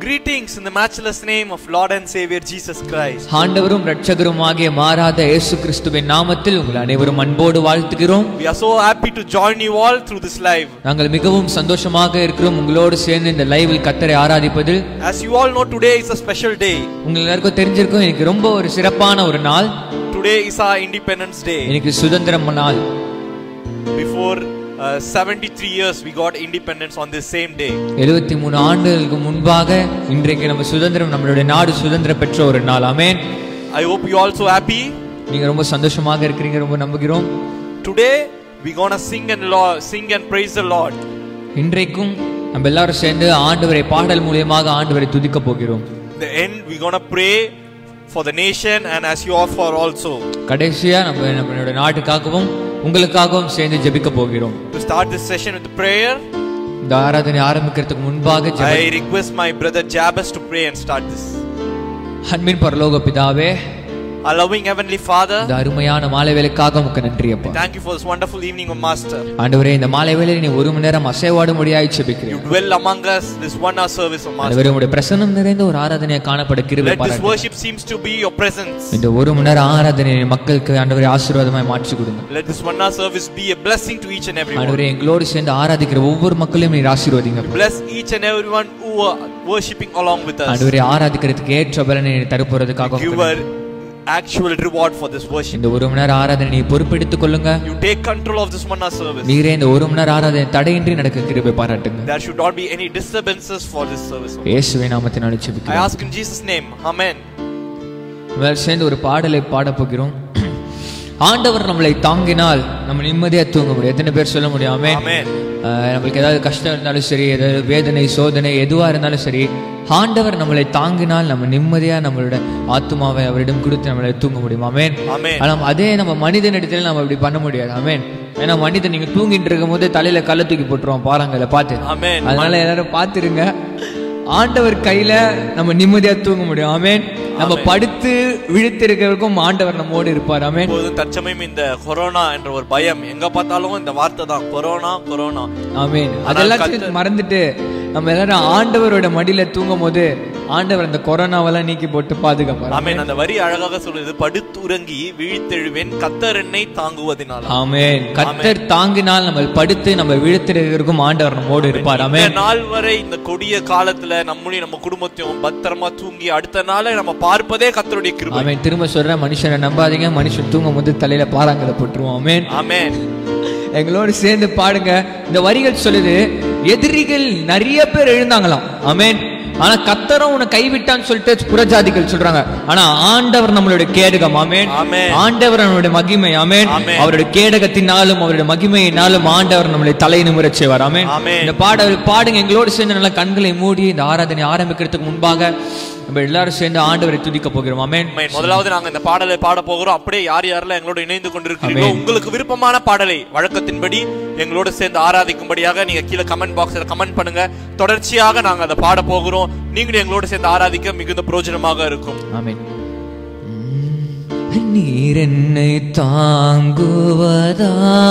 Greetings in the matchless name of Lord and Savior Jesus Christ. ஆண்டவரும் இரட்சகருமாகிய மாறாத இயேசு கிறிஸ்துவின் நாமத்தில் உங்கள் அனைவரும் அன்போடு வாழ்த்துகிறோம் We are so happy to join you all through this live. நாங்கள் மிகவும் சந்தோஷமாக இருக்கிறோம் உங்களோடு சேர்ந்து இந்த லைவில் கத்தரை ஆராதிப்பதில் As you all know, today is a special day. உங்கள் எல்லாருக்கும் தெரிஞ்சிருக்கும் எனக்கு ரொம்ப ஒரு சிறப்பான ஒரு நாள் Today is our Independence Day. எனக்கு சுதந்திரம் நாள் Before uh, 73 years, we got independence on this same day. எழுபத்தி மூணு ஆண்டுகளுக்கு முன்பாக இன்றைக்கு நம்ம சுதந்திரம் நம்மளுடைய நாடு சுதந்திரம் பெற்ற ஒரு நாள் ஆமென் I hope you all so happy. நீங்க ரொம்ப சந்தோஷமாக இருக்கிறீங்க ரொம்ப நம்புகிறோம் Today, we gonna sing and lo- sing and praise the Lord. இன்றைக்கும் நம்ம எல்லாரும் சேர்ந்து ஆண்டவரை பாடல் மூலியமாக ஆண்டவரை துதிக்க போகிறோம் In the end, we gonna pray for the nation and as you offer also. கடைசியா நம்ம நம்மளுடைய நாட்டுக்காகவும் உங்களுக்காகவும் சேர்ந்து ஜெபிக்க போகிறோம் To start this session with prayer, இந்த ஆராதனை ஆரம்பிக்கிறதுக்கு முன்பாக ஜெப- I request my brother Jabez to pray and start this. அன்பின் பரலோக பிதாவே Our loving Heavenly Father, இந்த அருமையான மாலை வேலைக்காக உமக்கு நன்றி அப்பா thank you for this wonderful evening of Master. ஆண்டவரே இந்த மாலை வேளையில் நீ ஒரு மணி நேரம் அசைவாடும்படியாய் You ஜெபிக்கிறேன் dwell among us this one hour service of Master. ஆண்டவரே உங்களுடைய பிரசன்னம் நிறைந்த ஒரு ஆராதனையை காணப்பட கிருபை Let this பாராட்டு worship seems to be your presence. இந்த ஒரு மணி நேரம் ஆராதனை மக்களுக்கு ஆண்டவரே ஆசீர்வாதமாய் மாற்றி கொடுங்க Let this one hour service be a blessing to each and everyone. ஆண்டவரே எங்களோடு சேர்ந்து ஆராதிக்கிற ஒவ்வொரு மக்களையும் நீர் ஆசீர்வதிங்க Bless each and everyone who are worshipping along with us. ஆண்டவரே ஆராதிக்கிறதுக்கு ஏற்ற பலனை நீர் தரப்போறதுக்காக Give உமக்கு her actual reward for this worship. இந்த ஒரு மணி நேரம் ஆராதனை நீ பொறுப்பெடுத்துக் கொள்ளுங்க You take control of this one hour service. நீரே இந்த ஒரு மணி நேரம் ஆராதனை தடையின்றி நடக்க கிருபை பாராட்டுங்க There should not be any disturbances for this service. இயேசுவை நாமத்தினால I ஜெபிக்கிறேன் ask in Jesus' name. Amen. முதல்ல சேர்ந்து ஒரு பாடலை பாடப் போகிறோம் ஆண்டவர் நம்மளை தாங்கினால் நம்ம நிம்மதியா தூங்க முடியும் எத்தனை பேர் சொல்ல முடியும் ஆமென். Amen. ஆஹ் நம்மளுக்கு ஏதாவது கஷ்டம் இருந்தாலும் சரி ஏதாவது வேதனை சோதனை எதுவா இருந்தாலும் சரி ஆண்டவர் நம்மளை தாங்கினால் நம்ம நிம்மதியா நம்மளோட ஆத்துமாவை அவரிடம் கொடுத்து நம்மளை தூங்க முடியும் ஆமென் Amen. ஆனா அதே நம்ம மனிதன் இடத்துல நம்ம அப்படி பண்ண முடியாது ஆமென் ஏன்னா மனிதன் நீங்க தூங்கிட்டு இருக்கும் போது தலையில கல்ல தூக்கி போட்டுருவோம் பாருங்கல பார்த்து Amen. அதனால எல்லாரும் பார்த்துருங்க ஆண்டவர் கையில நம்ம நிம்மதியா தூங்க முடியும் ஆமென் நம்ம படுத்து விழித்திருக்கிறதுக்கும் ஆண்டவர் நம்மோடு இருப்பார் ஆமென் இப்போது தற்சமயம் இந்த கொரோனா என்ற ஒரு பயம் எங்க பார்த்தாலும் இந்த வார்த்தை தான் கொரோனா கொரோனா ஆமென் அதெல்லாம் மறந்துட்டு நம்ம எல்லாரும் ஆண்டவரோட மடியில தூங்கும் போது ஆண்டவர் அந்த கொரோனாவெல்லாம் நீக்கி போட்டு பாதுகாப்பார் ஆமென் அந்த வரி அழகாக சொல்லுது படுத்துறங்கி விழித்தெழுவேன் கத்தர் என்னை தாங்குவதினால் ஆமென் கத்தர் தாங்கினால் நம்ம படுத்து நம்ம விழித்திருக்கிறதுக்கும் ஆண்டவர் நம்மோடு இருப்பார் இந்த ஆமென் நாள் வரை இந்த கொடிய காலத்துல நம்மளையும் நம்ம குடும்பத்தையும் பத்திரமா தூங்கி அடுத்த நாளை நம்ம பார்ப்பதே கத்தருடைய கிருபை ஆமென் திரும்ப சொல்றேன் மனுஷனை நம்பாதீங்க மனுஷன் தூங்கும் போது தலையில பாறாங்கலை போட்டுருவோம் ஆமென் ஆமென் எங்களோடு சேர்ந்து பாடுங்க இந்த வரிகள் சொல்லுது எதிரிகள் நிறைய பேர் எழுந்தாங்களாம் ஆமென் ஆனா கத்தரும் உன்னை கைவிட்டான்னு சொல்லிட்டு புறஜாதிகள் சொல்றாங்க ஆனா ஆண்டவர் நம்மளுடைய கேடகம் ஆமென் ஆமென். ஆண்டவர் நம்மளுடைய மகிமை ஆமென் ஆமென். அவருடைய கேடகத்தினாலும் அவருடைய மகிமையினாலும் ஆண்டவர் நம்மளை தலை நிமிரச் செய்வார் ஆமென் ஆமென். இந்த பாடல் பாடுங்க எங்களோடு சேர்ந்து நல்லா கண்களை மூடி இந்த ஆராதனை ஆரம்பிக்கிறதுக்கு முன்பாக நம்ம எல்லாரும் சேர்ந்து ஆண்டவரை துதிக்க போகிறோம் ஆமென் ஆமென். முதலாவது நாங்க இந்த பாடலை பாட போகிறோம் அப்படியே யார் யாரெல்லாம் எங்களோட இணைந்து கொண்டிருக்கிறீர்களோ உங்களுக்கு விருப்பமான பாடலை வழக்கத்தின்படி எங்களோட சேர்ந்து ஆராதிக்கும்படியாக நீங்க கீழே கமெண்ட் பாக்ஸ்ல கமெண்ட் பண்ணுங்க தொடர்ச்சியாக நாங்க அதை பாட போகிறோம் நீங்களும் எங்களோட சேர்ந்து ஆராதிக்க மிகுந்த பிரயோஜனமாக இருக்கும் ஆமென் நீர் என்னை தாங்குவதா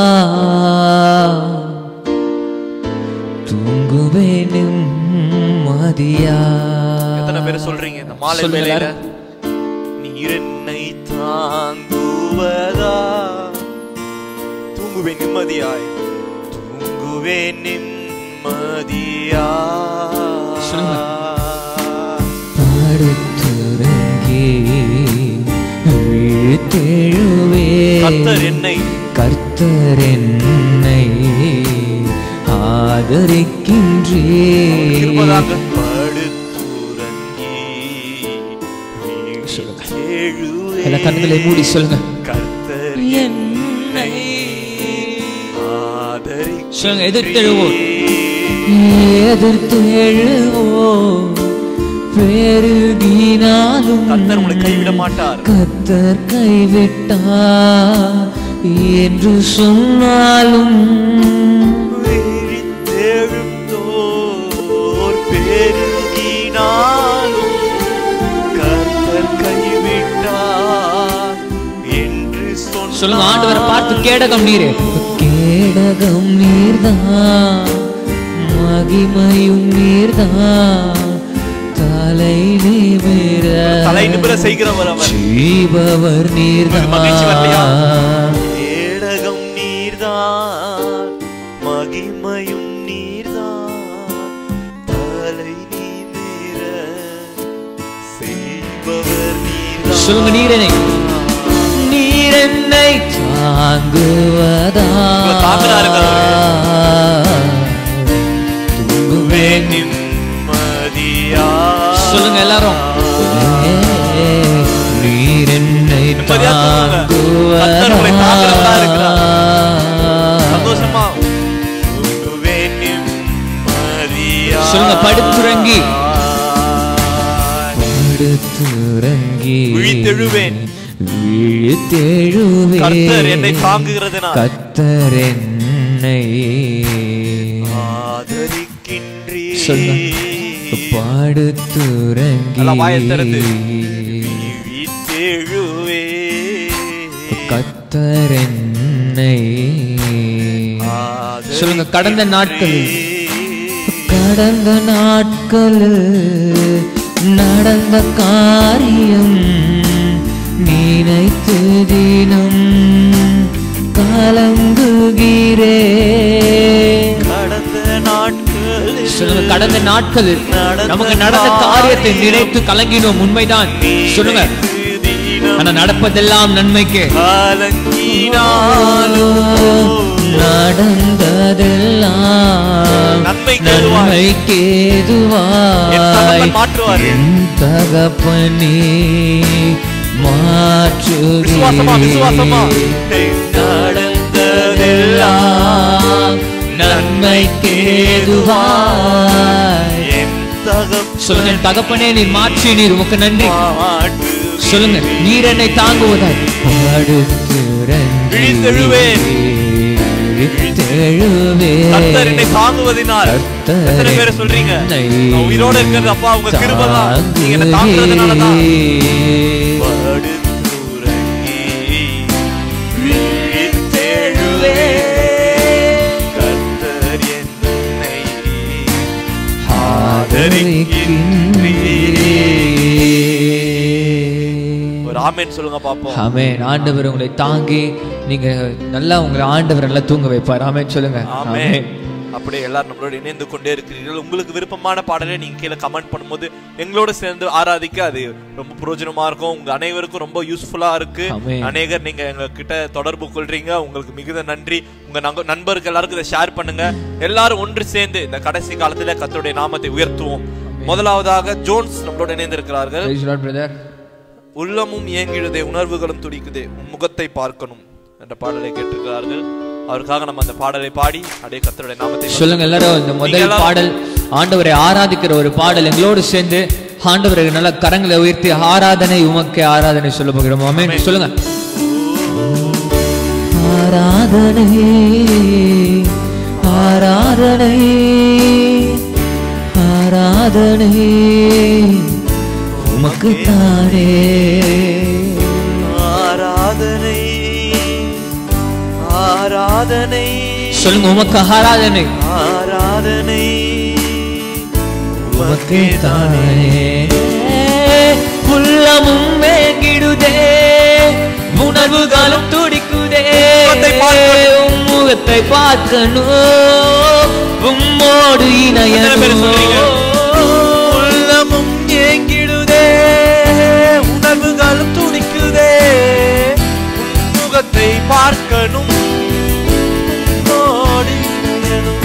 தூங்குவேனும் மதியா எத்தனை பேர் சொல்றீங்க இந்த மாலை சொல்லுங்க வேளையில எல்லாரும். நீர் என்னை தாங்குவதா தூங்குவேன் நிம்மதியாய் தூங்குவேன் நிம்மதியா சொல்லுங்க. படுத்துறங்கி விழித்தெழுவே கர்த்தர் என்னை கர்த்தர் என்னை ஆதரிக்கின்றே கிருபதாக படுத்துறங்கி சொல்லுங்க. எழுவே எல்லா கண்களை மூடி சொல்லுங்க கர்த்தர் என்னை ஆதரி சொல்லுங்க எதிர்த்தெழுவோம் எதிர்த்தெழுவோ பெருகினாலும் கர்த்தர் உங்களை கைவிட மாட்டார் கத்தர் கைவிட்டார் என்று சொன்னாலும் விழித்தெழுந்தோர் பெருகினாலும் கர்த்தர் கைவிட்டார் என்று சொன்னார். சொல்லுங்க ஆண்டவரை பார்த்து கேடகம் நீரு கேடகம் நீர்தான் மகிமையும் நீர்தான் தலை நிமிர தலை நிமிர செய்கிறவர் அவர் செய்பவர் உங்களுக்கு மகிழ்ச்சி வரலையா? நீர்தான் ஏடகம் நீர்தான் மகிமையும் நீர்தான் தலை நிமிர செய்பவர் நீர்தான் சொல்லுங்க நீரனை நீர் என்னை தாங்குவதா உங்களை தாங்குறாருங்க துன்புவேன் நிம்மதியா சொல்லுங்க எல்லாரும் நீர் என்னை நிம்மதியா தூங்குங்க. கர்த்தர் உங்களை தாங்குறவரா இருக்கிறார். தாங்குவதா சந்தோஷமா தூங்குவேன் நிம்மதியா சொல்லுங்க, படுத்துறங்கி. படுத்துறங்கி விழித்தெழுவேன். விழித்தெழுவேன் கர்த்தர் என்னை தாங்குகிறதுனால் கத்தர் என்னை ஆதரிக்கின்றீ சொல்லுங்க. படுத்துறங்கி நல்லா வாயைத் திறந்து. விழித்தெழுவே கத்தர் என்னை சொல்லுங்க கடந்த நாட்களில் கடந்த நாட்களில் நடந்த காரியம் நினைத்து தினம் கலங்குகிறே கடந்த நாட்களில் சொல்லுங்க கடந்த நாட்களில் நடந்த நமக்கு நடந்த காரியத்தை நினைத்து கலங்கினோம் உண்மைதான் சொல்லுங்க தினம் ஆனா நடப்பதெல்லாம் நன்மைக்கு கலங்கினாலும் நடந்ததெல்லாம் நன்மைக்கு ஏதுவாய். என் தகப்பன் நன்மைக்கேதுவாய் மாற்றுவார். என் தகப்பனே விசுவாசமா விசுவாசமா மாற்றுகிறே நடந்ததெல்லாம் நன்மைக்கேதுவாய் என் தகப்பன் சொல்லுங்க என் தகப்பனே நீர் மாற்றி நீர் உமக்கு நன்றி மாற்றுகிறேன். சொல்லுங்க நீர் என்னை தாங்குவதாய் விழித்தெழுவேன். கர்த்தர் என்னை தாங்குவதினால் கர்த்தர் எத்தனை பேர் சொல்றீங்க என்னை நான் உயிரோட இருக்கிறது அப்பா உங்க கிருபை தான் நீங்க என்ன தாங்குறதுனால தான் படுத்துறங்கி விழித்தெழுவே கர்த்தர் என்னை ஆதரிக்கின்றீர். ஒரு ஆமென் சொல்லுங்க பாப்போம் ஆமென் ஆண்டவர் உங்களை தாங்கி நீங்க நல்லா உங்களை ஆண்டவர் நல்லா தூங்க வைப்பார் ஆமென் சொல்லுங்க ஆமென் ஆமென் அப்படியே எல்லாரும் நம்மளோட இணைந்து கொண்டே இருக்கிறீர்கள் உங்களுக்கு விருப்பமான பாடலை நீங்க கீழே கமெண்ட் பண்ணும்போது எங்களோட சேர்ந்து ஆராதிக்க அது ரொம்ப பிரயோஜனமா இருக்கும் உங்க அனைவருக்கும் ரொம்ப யூஸ்ஃபுல்லா இருக்கு ஆமென். அநேகர் நீங்க எங்க கிட்ட தொடர்பு கொள்றீங்க உங்களுக்கு மிகுந்த நன்றி உங்க நங்க- நண்பருக்கு எல்லாருக்கும் இதை ஷேர் பண்ணுங்க எல்லாரும் ஒன்று சேர்ந்து இந்த கடைசி காலத்துல கர்த்தருடைய நாமத்தை உயர்த்துவோம் முதலாவதாக ஜோன்ஸ் நம்மளோட இணைந்திருக்கிறார்கள் Praise the Lord, brother. உள்ளமும் இயங்கிடுதே உணர்வுகளும் துடிக்குதே உன் முகத்தை பார்க்கணும் என்ற பாடலை கேட்டிருக்கிறார்கள் அவருக்காக நம்ம அந்த பாடலை பாடி அப்படியே கர்த்தருடைய நாமத்தை சொல்லுங்க எல்லாரும் இந்த முதல் நீங்க எல்லாரும் பாடல் ஆண்டவரை ஆராதிக்கிற ஒரு பாடல் எங்களோடு சேர்ந்து ஆண்டவரை நல்ல கரங்களை உயர்த்தி ஆராதனை உமக்கே ஆராதனை சொல்ல போகிறோம் ஆமென் சொல்லுங்க ஆராதனை ஆராதனை ஆராதனை உமக்கு தானே ஆராதனை ஆராதனை சொல்லுங்க உமக்கு ஆராதனை ஆராதனை உமக்கு தானே உள்ளமும் வேங்கிடுதே உணர்வுகளும் துடிக்குதே முகத்தை பார்க்கணும். உம் முகத்தை பார்க்கணும் உம்மோடு எத்தனை பேர் சொல்றீங்க? இணையணும் உள்ளமும் ஏங்கிடுதே உணர்வுகளும் துடிக்குதே உன் முகத்தை பார்க்கணும் உன்னோடு இணையணும்.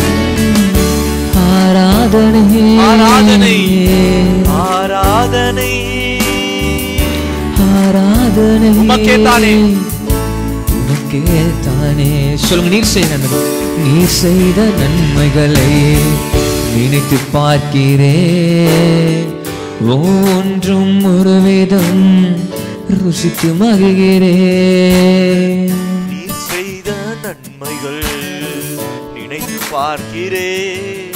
ஆராதனை ஆராதனை. ஆராதனை ஆராதனை உமக்கே தானே. உமக்கே தானே சொல்லுங்க நீர் செய்த நன்மை நீர் செய்த நன்மைகளை நினைத்து பார்க்கிறேன் ஒன்றும் ஒரு விதம் ருசித்து மகிழ்கிறேன் நீ செய்த நன்மைகள் நினைத்து பார்க்கிறேன்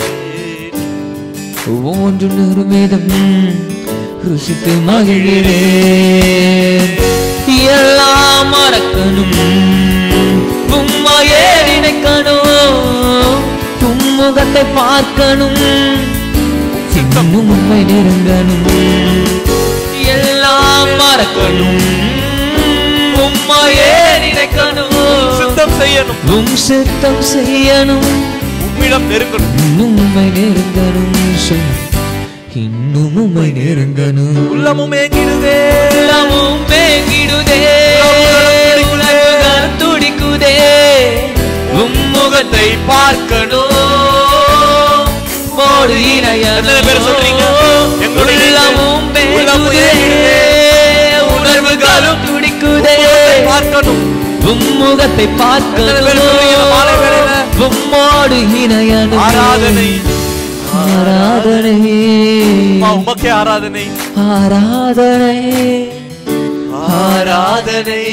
ஒன்று நிறுமிதம் ருசித்து மகிழ்கிறேன் எல்லாம் மறக்கணும் உம்மையே நினைக்கணும் உம்முகத்தை பார்க்கணும் இன்னும் உண்மை நெருங்கணும் எல்லாம் மறக்கணும் உம்மையே நினைக்கணும் சித்தம் செய்யணும் உம் சித்தம் செய்யணும் உம்மிடம் நெருங்கணும் இன்னும் உண்மை நெருங்கணும் சொல். இன்னும் உண்மை நெருங்கணும் உள்ளமும் ஏங்கிடுதே உள்ளமும் மேங்கிடுதே உலகம் துடிக்குதே உம்முகத்தை பார்க்கணும் மோடு எத்தனை பேர் சொல்றீங்க? எங்களுடைய உள்ளமும் உள்ளமும் மேங்குதே உணர்வுகளும் துடிக்குதே பார்க்கணும் உம்முகத்தை எத்தனை பேர் சொல்றீங்க இந்த மாலை வேளையில? பார்க்கணும் உம்மோடு இணையணும் ஆராதனை ஆராதனை அம்மா, உமக்கே ஆராதனை ஆராதனை ஆராதனை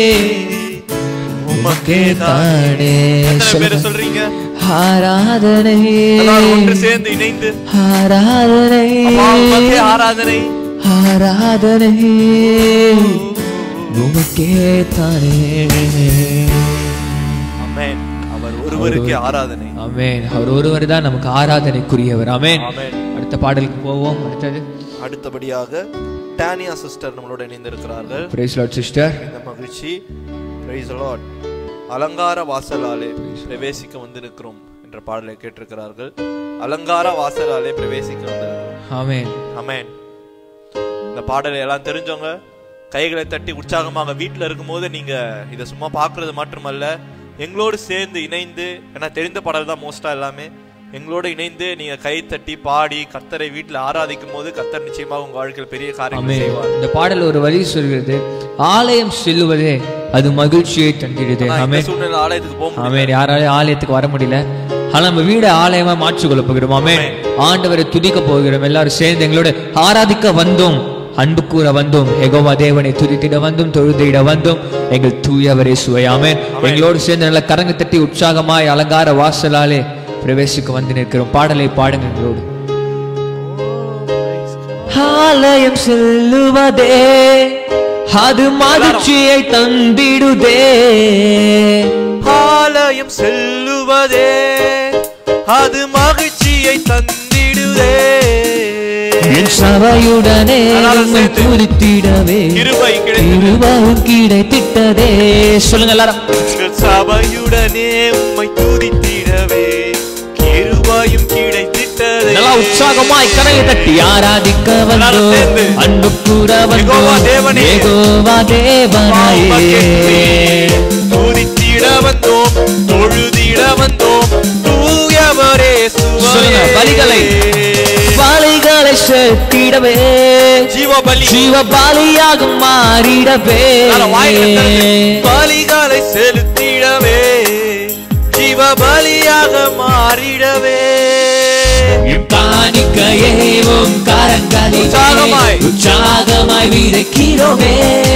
உமக்கே தானே எத்தனை பேர் சொல்லுங்க. சொல்றீங்க ஆராதனை எல்லாரும் ஒன்று சேர்ந்து இணைந்து ஆராதனை அம்மா, உமக்கே ஆராதனை ஆராதனை உமக்கே தானே ஆமென் அவர் ஒருவருக்கே ஆராதனை ஆமென் அவர் ஒருவர் தான் நமக்கு ஆராதனைக்குரியவர் ஆமென் ஆமென் அடுத்த பாடலுக்கு போவோம் அடுத்தது அடுத்தபடியாக டானியா சிஸ்டர் நம்மளோட இணைந்திருக்கிறார்கள் பிரைஸ் லார்ட் சிஸ்டர் இந்த மகிழ்ச்சி பிரைஸ் லார்ட் அலங்கார வாசலாலே பிரவேசிக்க வந்திருக்கிறோம் என்ற பாடலை கேட்டிருக்கிறார்கள் அலங்கார வாசலாலே பிரவேசிக்க வந்திருக்கிறோம் ஆமென் அமேன் இந்த பாடலை எல்லாம் தெரிஞ்சவங்க கைகளை தட்டி உற்சாகமாக வீட்டில் இருக்கும்போது நீங்க இதை சும்மா பார்க்கிறது மட்டுமல்ல எங்களோடு சேர்ந்து இணைந்து ஏன்னா தெரிந்த பாடல் தான் மோஸ்டா எல்லாமே எங்களோடு இணைந்து நீங்க கை தட்டி பாடி கர்த்தரை வீட்டில் ஆராதிக்கும் போது கர்த்தர் நிச்சயமாக உங்க வாழ்க்கையில் பெரிய காரியங்கள் ஆமென் செய்வார் இந்த பாடல் ஒரு வரி சொல்கிறது ஆலயம் செல்லுவதே அது மகிழ்ச்சியை தந்திடுது ஆனா இந்த ஆமென் சூழ்நிலை ஆலயத்துக்கு போக முடியல ஆமென் யாராலையும் ஆலயத்துக்கு வர முடியல ஆனா நம்ம வீடை ஆலயமா மாற்றிக்கொள்ள போகிறோம் ஆமென் ஆண்டவரை துதிக்க போகிறோம் எல்லாரும் சேர்ந்து எங்களோட ஆராதிக்க வந்தோம் அன்பு கூற வந்தோம் எகோவா தேவனை துதித்திட வந்தோம் தொழுதிட வந்தோம் எங்கள் தூயவரே சுவையாமே எங்களோடு சேர்ந்து நல்ல கரங்க தட்டி உற்சாகமாய் அலங்கார வாசலாலே பிரவேசிக்க வந்து நிற்கிறோம் பாடலை பாடுங்க எங்களோடு ஆலயம் செல்லுவதே அது மகிழ்ச்சியை தந்திடுதே ஆலயம் செல்லுவதே அது மகிழ்ச்சியை தந்திடுதே என் சபையுடனே எல்லாரும் உம்மை சேர்ந்து. துதித்திடவே கிருபை கிடைத்தது கிருபாவும் கிடைத்திட்டதே சொல்லுங்க எல்லாரும் சபையுடனே உம்மை துதித்திடவே கிருபாயும் கிடைத்திட்டதே நல்லா உற்சாகமாய் கரையை தட்டி ஆராதிக்க வந்தோம் எல்லாரும் சேர்ந்து. அன்பு கூற யெகோவா வந்தோம் தேவனே. யெகோவா தேவனாயே துதித்திட வந்தோம் தொழுதிட வந்தோம் தூயவரே சொல்லுங்க, பலிகளை. பாலைகளை செத்திடவே ஜீவபலி ஜீவ பாலியாக மாறிடவே எல்லாரும் வாயில திறந்து பலிகளை செலுத்திடவே ஜீவபலியாக மாறிடவே காணிக்கையே உம் கரங்களிலே உற்சாகமாய். உற்சாகமாய் விதைக்கிறோமே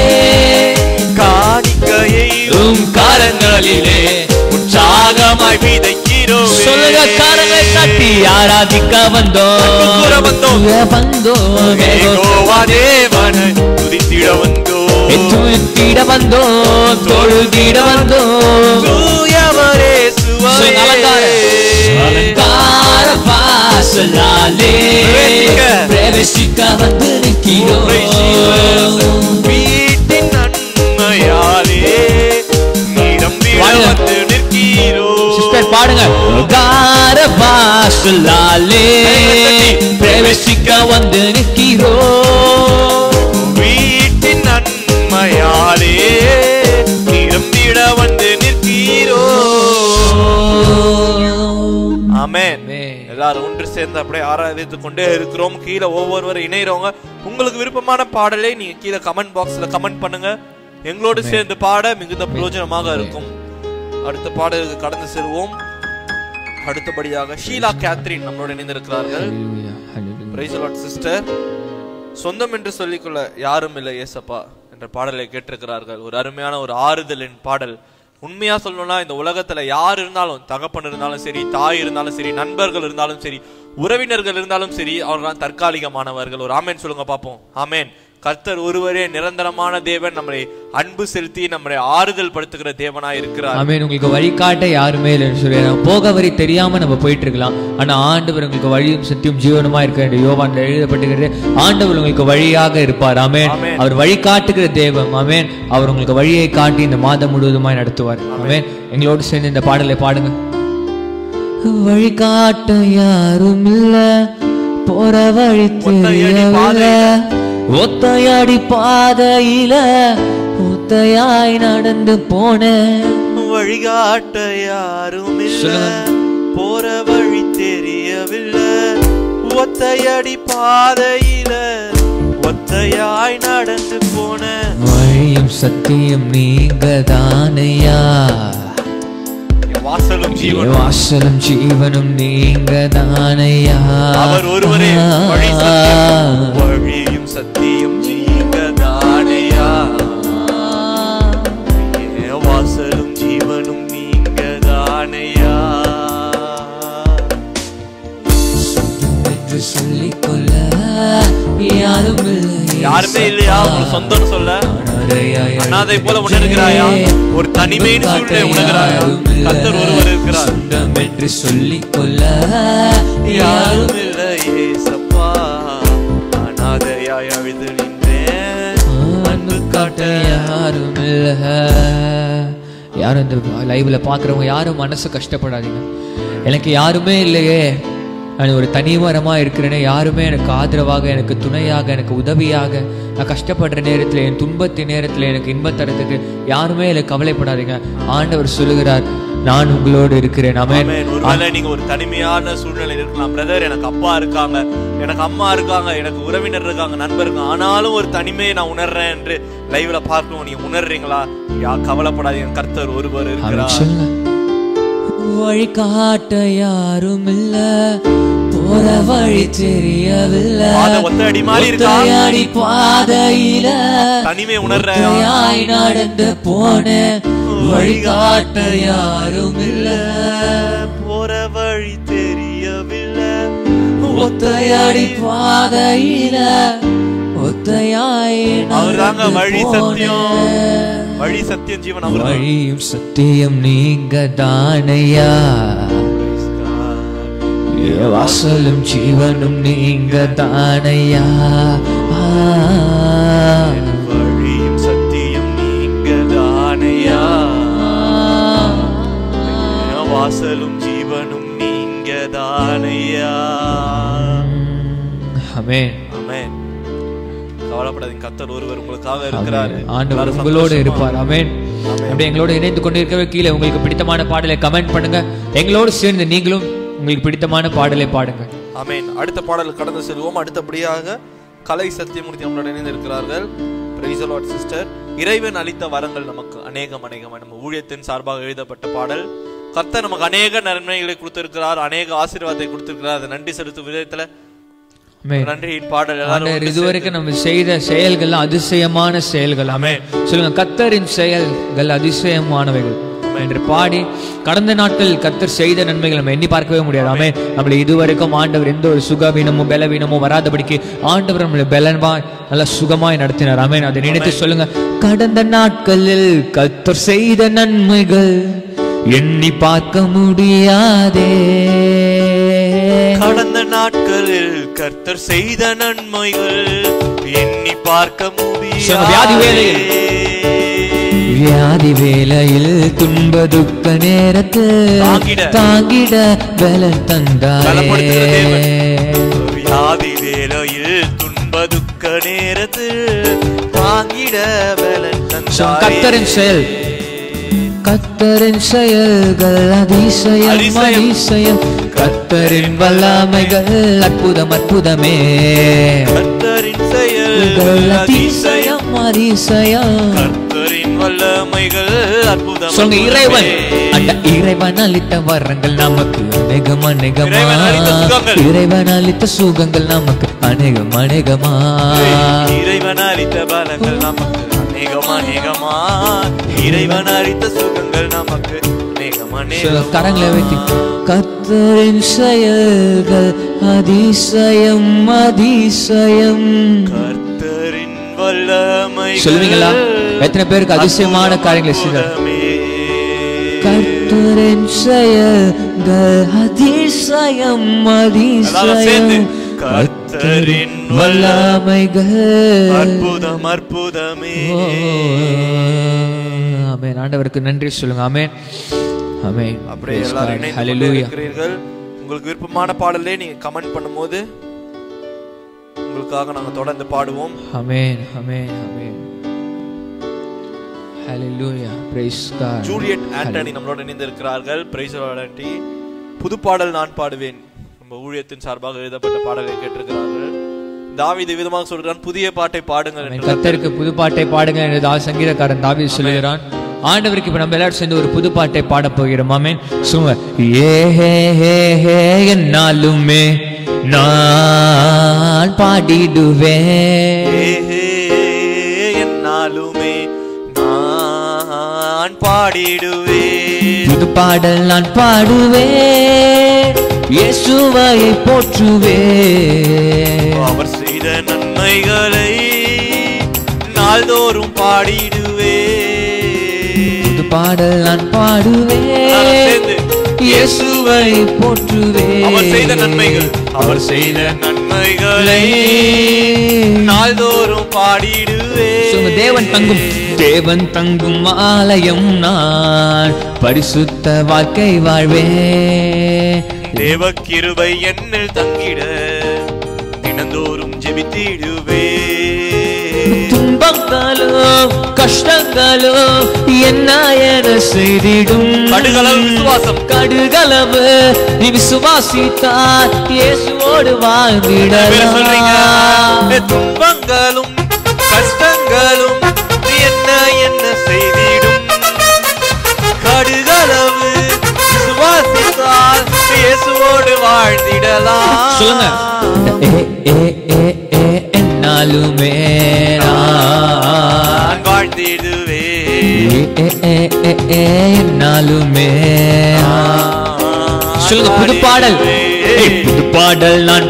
காணிக்கையை உம் கரங்களிலே உற்சாகமாய் விதைக்கிறோம் சொல்லுங்க கரங்களை தட்டி ஆராதிக்க வந்தோம் கூற வந்தோம். கூற வந்தோம் யெகோவா தேவனை துதித்திட வந்தோம் துதித்திட வந்தோம் தொழுதிட வந்தோம் தூயவரே சொல்லுங்க, சுவரே அலங்கார அலங்கார வாசலாலே பிரவேசிக்க. பிரவேசிக்க வந்து நிற்கிறோம் வீட்டின் நன்மையாலே நிரம்பிட வாங்க. வந்து நிற்கிறோம் சிஸ்டர் பாடுங்க கார வாசலாலே பிரவேசிக்க வந்து நிற்கிறோம் வீட்டின் நன்மையாலே நிரம்பிட வந்து நிற்கிறோம் ஆமென் ஆமென். எல்லாரும் ஒன்று சேர்ந்து அப்படியே ஆராதித்துக் கொண்டே இருக்கிறோம் கீழே ஒவ்வொருவரும் இணைகிறவங்க உங்களுக்கு விருப்பமான பாடலை நீங்க கீழே கமெண்ட் பாக்ஸ்ல கமெண்ட் பண்ணுங்க எங்களோடு சேர்ந்து பாட மிகுந்த பிரயோஜனமாக இருக்கும் அடுத்த பாடலுக்கு கடந்து செல்வோம் அடுத்தபடியாக ஷீலா கேத்ரின் நம்மளோட இணைந்திருக்கிறார்கள் பிரைஸ் சிஸ்டர் சொந்தம் என்று சொல்லிக்கொள்ள யாரும் இல்லை ஏசப்பா என்ற பாடலை கேட்டிருக்கிறார்கள் ஒரு அருமையான ஒரு ஆறுதலின் பாடல் உண்மையா சொல்லணும்னா இந்த உலகத்துல யார் இருந்தாலும் தகப்பன் இருந்தாலும் சரி தாய் இருந்தாலும் சரி நண்பர்கள் இருந்தாலும் சரி உறவினர்கள் இருந்தாலும் சரி அவர்களாம் தற்காலிகமானவர்கள் ஒரு ஆமேன் சொல்லுங்க பார்ப்போம் ஆமேன் கர்த்தர் ஒருவரே நிரந்தரமான தேவன் நம்மளை அன்பு செலுத்தி நம்மளை ஆறுதல் படுத்துகிற தேவனாய் இருக்கிறார் ஆமென் உங்களுக்கு வழிகாட்ட யாருமே இல்லைன்னு சொல்லி நம்ம போக வரி தெரியாம நம்ம போயிட்டு இருக்கலாம் ஆனா ஆண்டவர் உங்களுக்கு வழியும் சத்தியம் ஜீவனுமா இருக்க யோவான்ல எழுதப்பட்டுகிறது ஆண்டவர் உங்களுக்கு வழியாக இருப்பார் ஆமென் ஆமென். அவர் வழிகாட்டுகிற தெய்வம் ஆமென் அவர் உங்களுக்கு வழியை காட்டி இந்த மாதம் முழுவதுமாய் நடத்துவார் ஆமென் எங்களோடு சேர்ந்து இந்த பாடலை பாடுங்க வழிகாட்ட யாரும் இல்ல போற வழி ஒத்தையடி தெரியவில்ல ஒத்தையடி பாதையில ஒத்தையாய் நடந்து போனேன் வழிகாட்ட யாரும் இல்ல சொல்லுங்க. போற வழி தெரியவில்லை ஒத்தையடி பாதையில ஒத்தையாய் நடந்து போன வழியும் சத்தியம் நீங்க தானையா என் வாசலும் ஜீவன் வாசலும் ஜீவனும் நீங்க தானையா அவர் ஒருவரே வழி சத்தியம், வழியும் சத்தியம் நீங்க தானையா என் வாசலும் ஜீவனும் நீங்க தானையா என்று சொல்லிக்கொள்ள யாரும் இல்லை யாருமே இல்லையா உங்களுக்கு சொந்தம்னு சொல்ல அனாதை போல உணர்கிறாயா ஒரு தனிமையின் சூழ்நிலை உணர்கிறாயா கத்தர் ஒருவர் இருக்கிறார் சொந்தம் என்று சொல்லிக்கொள்ள யாரும் யாரும் இல்லை ஏசப்பா அனாதையாய் அழுது நின்றேன் அன்பு காட்ட யாரும் இல்ல யாரும் இந்த லைவ்ல பாக்குறவங்க யாரும் மனசு கஷ்டப்படாதீங்க எனக்கு யாருமே இல்லையே நான் ஒரு தனிமரமா இருக்கிறேனே யாருமே எனக்கு ஆதரவாக எனக்கு துணையாக எனக்கு உதவியாக நான் கஷ்டப்படுற நேரத்துல என் துன்பத்தின் நேரத்துல எனக்கு இன்பம் தரத்துக்கு யாருமே எனக்கு கவலைப்படாதீங்க ஆண்டவர் சொல்லுகிறார் நான் உங்களோடு இருக்கிறேன் ஆமென் ஆமென். ஒருவேளை நீங்க ஒரு தனிமையான சூழ்நிலை இருக்கலாம் பிரதர் எனக்கு அப்பா இருக்காங்க எனக்கு அம்மா இருக்காங்க எனக்கு உறவினர் இருக்காங்க நண்பர் இருக்காங்க ஆனாலும் ஒரு தனிமையை நான் உணர்றேன் என்று லைவ்ல பார்க்கணும் நீங்க உணர்றீங்களா யா கவலைப்படாதீங்க கர்த்தர் ஒருவர் ஆமென். இருக்கிறார் சொல்லுங்க வழிகாட்ட யாரும் இல்ல போற வழி தெரியவில்லை பாதை ஒத்தடி மாதிரி இருக்கா? ஒத்தையடி பாதையில தனிமை உணர்ற ஒத்தையாய் நடந்து போன வழிகாட்ட யாரும் இல்ல போற வழி தெரியவில்லை ஒத்தையடி பாதையில ஒத்தையாய் அவர்தாங்க நடந்து வழி சத்தியம் போனேன். வழி சத்தியம் ஜீவன் அவர் வழியும் சத்தியம் நீங்க தானையா வாசலும் ஜீவனும் நீங்க தானையா வழியும் சத்தியம் நீங்க தானையா வாசலும் ஜீவனும் நீங்க தானையா ஆமென் ஆமென் கவலைப்படாதீங்க கத்தர் ஒருவர் உங்களுக்காக இருக்கிறாரு ஆண்டவர் எல்லாரும் உங்களோடு சந்தோஷமா இருப்பார் ஆமென் அப்படியே எங்களோட இணைந்து கொண்டிருக்கவே கீழே உங்களுக்கு பிடித்தமான பாடலை கமெண்ட் பண்ணுங்க எங்களோடு சேர்ந்து நீங்களும் உங்களுக்கு பிடித்தமான பாடலை பாடுங்க ஆமென் அடுத்த பாடல் கடந்து செல்வோம் அடுத்தபடியாக கலை சத்தியமூர்த்தி நம்மளோட இணைந்து இருக்கிறார்கள் பிரைஸ் லார்ட் சிஸ்டர் இறைவன் அளித்த வரங்கள் நமக்கு அநேகம் அநேகம் நம்ம ஊழியத்தின் சார்பாக எழுதப்பட்ட பாடல் கர்த்தர் நமக்கு அநேக நன்மைகளை கொடுத்திருக்கிறார் அநேக ஆசீர்வாதத்தை கொடுத்திருக்கிறார் அதை நன்றி செலுத்தும் விதத்துல ஆமென் நன்றியின் பாடல் எல்லாரும் ஆண்டவர் இதுவரைக்கும் நம்ம செய்த செயல்கள் அதிசயமான செயல்கள் ஆமென் சொல்லுங்க கத்தரின் செயல்கள் அதிசயமானவைகள் என்று பாடி கடந்த நாட்கள் கத்தர் செய்த நன்மைகள் நம்ம எண்ணி பார்க்கவே முடியாது ஆமே நம்மளை இதுவரைக்கும் ஆண்டவர் எந்த ஒரு சுகவீனமோ பலவீனமோ வராதபடிக்கு ஆண்டவர் நம்மளை பலன்மாய் நல்ல சுகமாய் நடத்தினார் ஆமென் அதை நினைத்து சொல்லுங்க கடந்த நாட்களில் கத்தர் செய்த நன்மைகள் எண்ணி பார்க்க முடியாதே கடந்த நாட்களில் கர்த்தர் செய்த நன்மைகள் எண்ணி பார்க்க சொல்லுங்க, வியாதி வேளையில். முடியாது வியாதி வேளையில் துன்ப துக்க நேரத்தில் தாங்கிட. தாங்கிட பலன் பலப்படுத்துகிற தந்தாயே வியாதி வேலையில் துன்ப துக்க நேரத்தில் தாங்கிட பலன் தந்தாயே. கர்த்தரின் செயல் கத்தரின் செயல்கள் அதிசயம் அதிசயம். அதிசயம் கத்தரின் வல்லமைகள் அற்புதம் அற்புதமே கர்த்தரின் செயல் செயல்கள் அதிசயம் அதிசயம் அதிசயம் கர்த்தரின் வல்லமைகள் அற்புதம் சொல்லுங்க இறைவன் அற்புதமே. அந்த இறைவன் அளித்த வரங்கள் நமக்கு அநேகம் அநேகமா இறைவன் அளித்த சுகங்கள். இறைவன் அளித்த சுகங்கள் நமக்கு அநேகம் அநேகமா இறைவன் அளித்த பலங்கள் நமக்கு அநேகம் அநேகமா இறைவன் அளித்த சுகங்கள் நமக்கு அநேகம் சொல்லுங்க, அநேகம் கரங்களை வைத்து கத்தரின் செயல்கள் அதிசயம் அதிசயம் கர்த்தரின் வல்லமைகள் சொல்லுவீங்களா எத்தனை பேருக்கு அதிசயமான காரியங்களை செய்தார் அற்புதமே. கர்த்தரின் செயல்கள் அதிசயம் எல்லாரும் சேர்ந்து, அதிசயம் கர்த்தரின் வல்லமைகள் அற்புதம் அற்புதமே ஆமென் ஆண்டவருக்கு நன்றி சொல்லுங்க ஆமென் ஆமென் அப்படியே Praise எல்லாரும் God. இணைந்து கொண்டே Hallelujah. இருக்கிறீர்கள் உங்களுக்கு விருப்பமான பாடலே நீங்க கமெண்ட் பண்ணும்போது உங்களுக்காக நாங்க தொடர்ந்து பாடுவோம் amen amen amen Hallelujah. Praise God. Juliet Antony நம்மளோட இணைந்து இருக்கிறார்கள் பிரைஸ் ஆண்டி புது பாடல் நான் பாடுவேன் நம்ம ஊழியத்தின் சார்பாக எழுதப்பட்ட பாடலை கேட்டிருக்கிறார்கள் தாவீது விதமாக சொல்கிறான் புதிய பாட்டை பாடுங்கள் ஆமென். என்று கர்த்தருக்கு புது பாட்டை பாடுங்க என்று தா சங்கீதக்காரன் தாவீது சொல்லுகிறான் ஆண்டவருக்கு இப்ப நம்ம எல்லாரும் சேர்ந்து ஒரு புது பாட்டை பாட போகிறோம் ஆமென் சொல்லுங்க ஏ ஹே ஹே ஹே என்னாலுமே நான் பாடிடுவேன் ஏஹே, என்னாலுமே நான் பாடிடுவேன் புது பாடல் நான் பாடுவேன் இயேசுவை போற்றுவேன் அவர் செய்த நன்மைகளை நாள்தோறும் பாடிடுவேன் புது பாடல் நான் எல்லாரும் பாடுவேன் சேர்ந்து. இயேசுவை போற்றுவேன் அவர் செய்த நன்மைகள் அவர் செய்த நன்மைகளை நாள்தோறும் பாடிடுவேன் சொல்லுங்க, தேவன் தங்கும் தேவன் தங்கும் ஆலயம் நான் பரிசுத்த வாழ்க்கை வாழ்வேன் தேவ கிருபை என்னில் தங்கிட தினந்தோறும் ஜெபித்திடுவேன் துன்பங்களோ கஷ்டங்களோ என்ன என செய்திடும் கடுகளவு விசுவாசம். கடுகளவு நீ விசுவாசித்தார் இயேசுவோடு பேர் சொல்றீங்க வாழ்ந்திடலாம் "ஏ, துன்பங்களும் கஷ்டங்களும் என்ன என்ன செய்திடும் கடுகளவு விசுவாசித்தால் இயேசுவோடு வாழ்ந்திடலாம் சொல்லுங்க ஏ ஏ ஏ ஏ என்னாலுமே நான் நான் வாழ்ந்திடுவேன் ஏ ஏ ஏ ஏ ஏ என்னாலுமே நான் சொல்லுங்க புது பாடல் ஏய், புது பாடல் நான்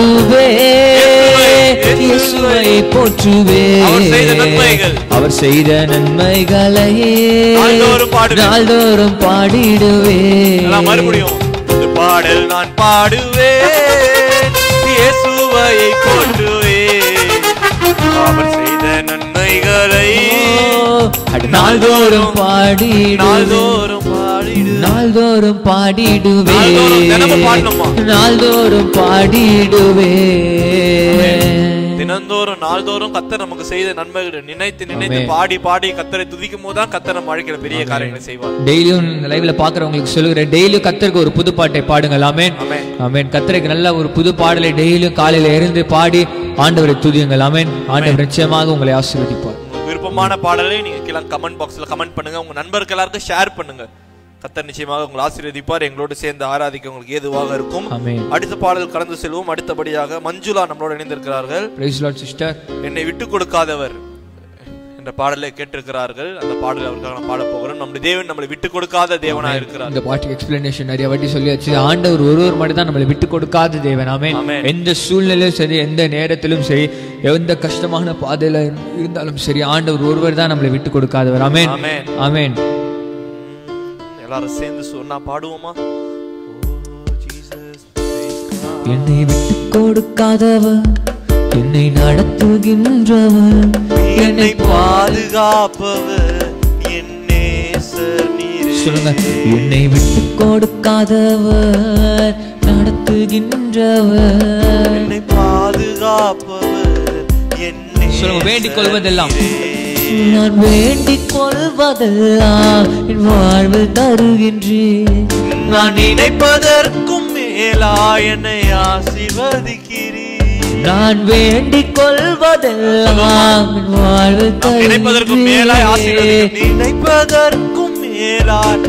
பாடுவேன் இயேசுவை போற்றுவேன் அவர் செய்த நன்மைகள். அவர் செய்த நன்மைகளை நாள்தோறும் பாடுவேன். நாள்தோறும் எல்லாம் பாடிடுவேன் மறுபடியும் புது பாடல் நான் பாடுவேன் இயேசுவை போற்றுவேன் அவர் செய்த நன்மைகளை நாள்தோறும் பாடிடுவேன் நாள்தோறும் பாடிடு நாள்தோறும் பாடிடுவேன் நாள்தோறும் தினமும் பாடணுமா? நாள்தோறும் பாடிடுவேன் தினந்தோறும் நாள்தோறும் கத்தர் நமக்கு செய்த நன்மைகளை நினைத்து நினைத்து ஆமென். பாடி பாடி கத்தரை துதிக்கும் போது தான் கத்தர் நம்ம வாழ்க்கையில பெரிய காரியங்களை செய்வார் டெய்லியும் லைவ்ல பாக்குறவங்களுக்கு சொல்லுகிறேன் டெய்லியும் கத்தருக்கு ஒரு புது பாட்டை பாடுங்கள் ஆமென் ஆமென். ஆமென் கத்தருக்கு நல்ல ஒரு புது பாடலை டெய்லியும் காலையில இருந்து பாடி ஆண்டவரை துதியுங்கள் ஆமென் ஆண்டவர் நிச்சயமாக உங்களை ஆசீர்வதிப்பார் உங்களுக்கு விருப்பமான பாடலை நீங்க கீழே கமெண்ட் பாக்ஸ்ல கமெண்ட் பண்ணுங்க உங்க நண்பருக்கு எல்லாருக்கும் ஷேர் பண்ணுங்க கத்தர் நிச்சயமாக உங்களை ஆசீர்வதிப்பார் எங்களோடு சேர்ந்து ஆராதிக்க உங்களுக்கு ஏதுவாக இருக்கும் ஆமென் அடுத்த பாடல் கடந்து செல்வோம் அடுத்தபடியாக மஞ்சுளா நம்மளோட இணைந்திருக்கிறார்கள் பிரைஸ் லார்ட் சிஸ்டர் என்னை விட்டு கொடுக்காதவர் என்ற பாடலை கேட்டிருக்கிறார்கள் அந்த பாடலை அவருக்காக நான் பாட போகிறோம் நம்முடைய தேவன் நம்மளை விட்டு கொடுக்காத தேவனா இருக்கிறார் இந்த பாட்டுக்கு எக்ஸ்பிளனேஷன் நிறைய வாட்டி சொல்லியாச்சு ஆண்டவர் ஒருவர் மட்டும் தான் நம்மளை விட்டு கொடுக்காத தேவன் ஆமென் ஆமென். எந்த சூழ்நிலையும் சரி எந்த நேரத்திலும் சரி எந்த கஷ்டமான பாதையில இருந்தாலும் சரி ஆண்டவர் ஒருவர் தான் நம்மளை விட்டு கொடுக்காதவர் ஆமென் ஆமென். ஆமென் எல்லாரும் சேர்ந்து சொன்னா பாடுவோமா Oh, Jesus, praise God. என்னை விட்டு கொடுக்காதவர் என்னை நடத்துகின்றவர் என்னை பாதுகாப்பவர் என் நேசர் நீரே. சொல்லுங்க என்னை விட்டு கொடுக்காதவர் நடத்துகின்றவர் என்னை பாதுகாப்பவர் என் சொல்லுங்க, வேண்டிக் கொள்வதெல்லாம். நேசர் நான் வேண்டிக் கொள்வதெல்லாம் என் வாழ்வில் தருகின்றேன் நான் நினைப்பதற்கும் மேலா என்னை ஆசீர்வதிக்கிறீர் நான் வேண்டிக் கொள்வதெல்லாம் என் வாழ்வில் நாம் நினைப்பதற்கும் மேலாய் ஆசீர்வதிக்கிறீர். தருகின்றேன் நினைப்பதற்கும் மேலாய்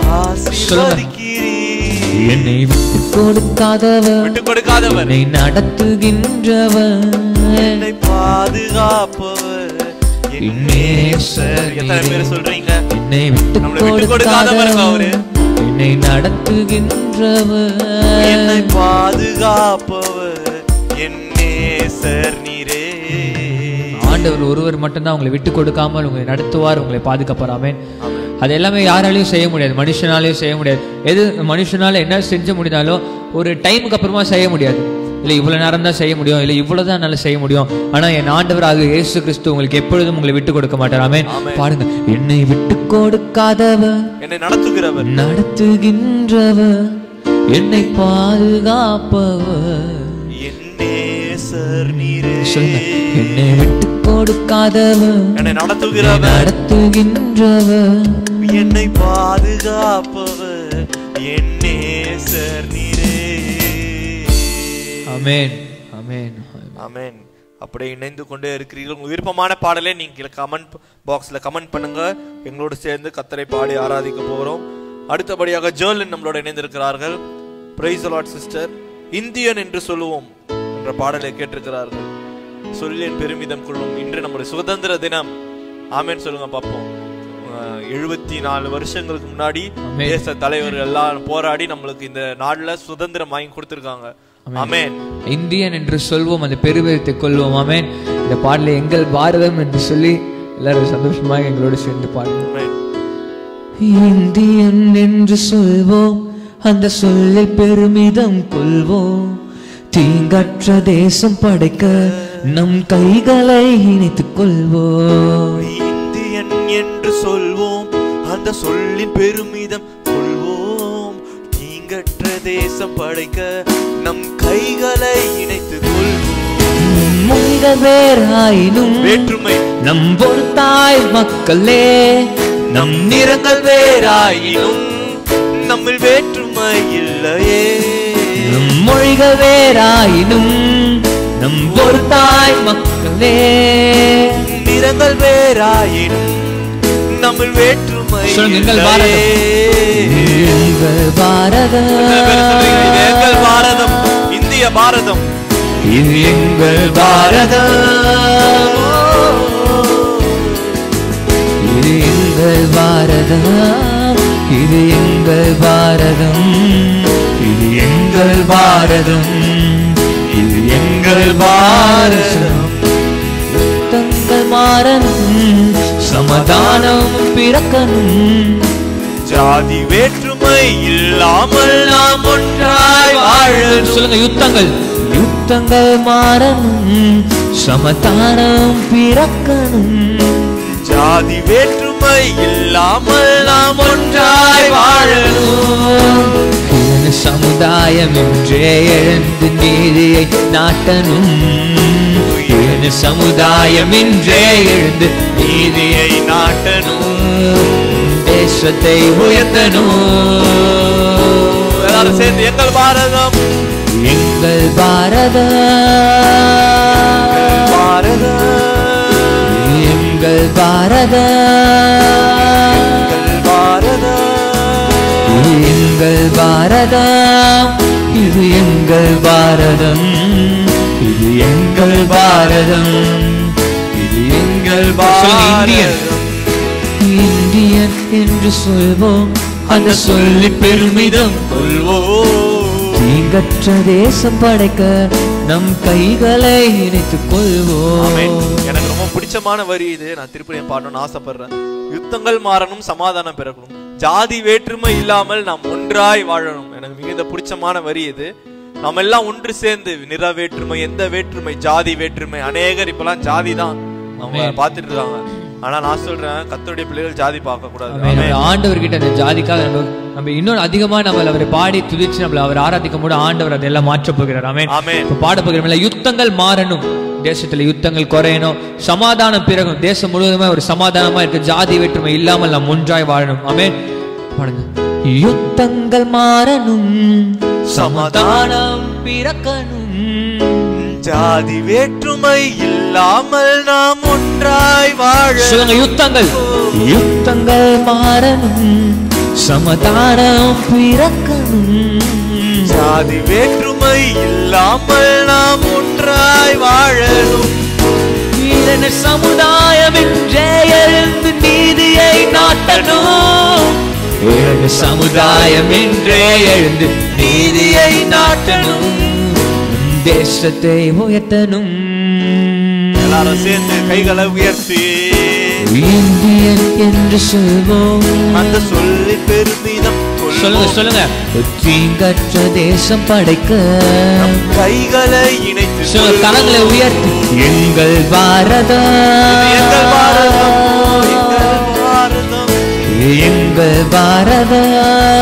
ஆசீர்வதிக்கிறீர் என்னை விட்டு கொடுக்காதவர் விட்டு கொடுக்காதவர் என்னை நடத்துகின்றவர் என்னை பாதுகாப்பவர் என் என் நேசர். எத்தனை பேர் நேசர். சொல்றீங்க என்னை விட்டு நம்மளை விட்டு கொடுக்காதவருங்க அவரு. கொடுக்காதவர் என்னை நடத்துகின்றவர் என்னை பாதுகாப்பவர் என் நேசர் நீரே ஆண்டவர் ஒருவர் மட்டும்தான் உங்களை விட்டு கொடுக்காமல் உங்களை நடத்துவார் உங்களை பாதுகாப்பார் ஆமென் அது எல்லாமே யாராலையும் செய்ய முடியாது மனுஷனாலையும் செய்ய முடியாது எது மனுஷனால என்ன செஞ்ச முடிந்தாலும் ஒரு டைமுக்கு அப்புறமா செய்ய முடியாது இல்லை இவ்வளவு நேரம் தான் செய்ய முடியும் இல்லை இவ்வளவு தான் என்னால செய்ய முடியும் ஆனா என் ஆண்டவராக இயேசு கிறிஸ்து உங்களுக்கு எப்பொழுதும் உங்களை விட்டு கொடுக்க மாட்டார் ஆமென் பாடுங்க என்னை விட்டு கொடுக்காதவர் என்னை நடத்துகிறவர் நடத்துகின்றவர் என்னை பாதுகாப்பவர் என் நேசர் நீரே சொல்லுங்க என்னை விட்டு கொடுக்காதவர் என்னை நடத்துகிறவர் நடத்துகின்றவர் என்னை பாதுகாப்பவர் என் நேசர் நீரே அமேன் அமேன் ஆமென் அப்படியே இணைந்து கொண்டே இருக்கிறீர்கள் உங்க விருப்பமான பாடலை நீங்க கமெண்ட் பாக்ஸ்ல கமெண்ட் பண்ணுங்க எங்களோடு சேர்ந்து கத்தரை பாடி ஆராதிக்க போகிறோம் அடுத்தபடியாக ஜேர்லின் நம்மளோட இணைந்திருக்கிறார்கள் பிரைஸ் லார்ட் சிஸ்டர் இந்தியன் என்று சொல்லுவோம் என்ற பாடலை கேட்டிருக்கிறார்கள் சொல்லின் பெருமிதம் கொள்ளும் இன்று நம்முடைய சுதந்திர தினம் ஆமென் சொல்லுங்க பார்ப்போம் எழுபத்தி நாலு வருஷங்களுக்கு முன்னாடி ஆமென். தேச தலைவர்கள் எல்லாம் போராடி நம்மளுக்கு இந்த நாடுல சுதந்திரம் வாங்கி கொடுத்திருக்காங்க ஆமென் இந்தியன் என்று சொல்வோம் அந்த பெருமிதத்தை கொள்வோம் ஆமென் இந்த பாடலை எங்கள் பாரதம் என்று சொல்லி எல்லாரும் சந்தோஷமாக எங்களோடு சேர்ந்து பாடுவோம் ஆமென் இந்தியன் என்று சொல்வோம் அந்த சொல்லில் பெருமிதம் கொள்வோம் தீங்கற்ற தேசம் படைக்க நம் கைகளை இணைத்துக் கொள்வோம் இந்தியன் என்று சொல்வோம் அந்த சொல்லின் பெருமிதம் கொள்வோம் தீங்கற்ற தேசம் படைக்க நம் கைகளை இணைத்துக் கொள்வோம் மொழிகள் வேறாயினும் வேற்றுமை நம் ஒரு தாய் மக்களே நம் நிறங்கள் வேறாயினும் நம்மில் வேற்றுமை இல்லையே நம் மொழிகள் வேறாயினும் நம் ஒரு தாய் மக்களே நிறங்கள் வேறாயினும் நம்மில் வேற்றுமை சொல்லுங்க, எங்கள் இல்லையே. எங்கள் பாரதம் எத்தனை பேர் சொல்றீங்க? இது எங்கள் பாரதம் இந்திய பாரதம் இது எங்கள் பாரதம் இது எங்கள் பாரதம் இது எங்கள் பாரதம் இது எங்கள் பாரதம் இது எங்கள் பாரதம் யுத்தங்கள் மாறணும் சமாதானம் பிறக்கணும் ஜாதி வேற்றுமை இல்லாமல் நாம் ஒன்றாய் வாழணும் சொல்லுங்க யுத்தங்கள் யுத்தங்கள் மாறணும் சமதானம் பிறக்கணும் ஜாதி வேற்றுமை இல்லாமல் நாம் ஒன்றாய் வாழணும் இது சமுதாயம் என்றே எழுந்து நீதியை நாட்டணும் இது சமுதாயம் என்றே எழுந்து நீதியை நாட்டணும் தேசத்தை உயர்த்தணும் எல்லாரும் சேர்ந்து எங்கள் பாரதம் எங்கள் பாரதம் பாரதம் எங்கள் பாரதம் எங்கள் பாரதம் இது எங்கள் பாரதம் இது எங்கள் பாரதம் இது எங்கள் பாரதம் இது எங்கள் பாரதம் இந்தியன் என்று சொல்வோம் அந்த சொல்லி பெருமிதம் கொள்வோம் தீங்கற்ற தேசம் படைக்க நம் கைகளை இணைத்துக் ஆமென். கொள்வோம் எனக்கு ரொம்ப பிடிச்சமான வரி இது நான் திருப்பி பாடணும்னு ஆசைப்படுறேன் யுத்தங்கள் மாறணும் சமாதானம் பிறக்கணும் ஜாதி வேற்றுமை இல்லாமல் நாம் ஒன்றாய் வாழணும் எனக்கு மிகுந்த பிடிச்சமான வரி இது நம்ம எல்லாம் ஒன்று சேர்ந்து நிற வேற்றுமை எந்த வேற்றுமை ஜாதி வேற்றுமை அநேகர் இப்பெல்லாம் ஜாதி தான் அவங்க ஆமென். பார்த்துட்டு இருக்காங்க ஆனா நான் சொல்றேன் கத்தருடைய பிள்ளைகள் ஜாதி பார்க்க கூடாது ஆமென். நம்ம ஆண்டவர்கிட்ட அந்த ஜாதிக்காக நம்ம நம்ம இன்னும் அதிகமா நம்ம அவரை பாடி துதிச்சு நம்மள அவர் ஆராதிக்கும் போது ஆண்டவர் அதெல்லாம் மாற்றப் போகிறார் ஆமென் ஆமென் இப்ப பாட போகிறோம்ல யுத்தங்கள் மாறணும் தேசத்துல யுத்தங்கள் குறையணும் சமாதானம் பிறகும் தேசம் முழுவதுமே ஒரு சமாதானமா இருக்கு ஜாதி வேற்றுமை இல்லாமல் நாம் ஒன்றாய் வாழணும் ஆமென் பாடுங்க யுத்தங்கள் மாறணும் சமாதானம் பிறக்கணும் ஜாதி வேற்றுமை இல்லாமல் நாம் ஒன்றாய் வாழ சொல்லுங்க யுத்தங்கள் யுத்தங்கள் மாறணும் சமாதானம் பிறக்கணும் ஜாதி வேற்றுமை இல்லாமல் நாம் ஒன்றாய் வாழணும் வீரன சமுதாயம் என்றே எழுந்து நீதியை நாட்டணும் வீரன சமுதாயம் என்றே எழுந்து நீதியை நாட்டணும் நம் தேசத்தை உயர்த்தணும் எல்லாரும் சேர்ந்து கைகளை உயர்த்தி இந்தியன் என்று சொல்வோம் அந்த சொல்லி பெருமிதம் சொல்லுங்க கொள்வோம். சொல்லுங்க தீங்கற்ற தேசம் படைக்க நம் கைகளை இணைத்து சொல்லுங்க கரங்களை கொள்வோம். உயர்த்தி எங்கள் பாரதம் இது எங்கள் பாரதம் எங்கள் பாரதம் எங்கள் பாரதம்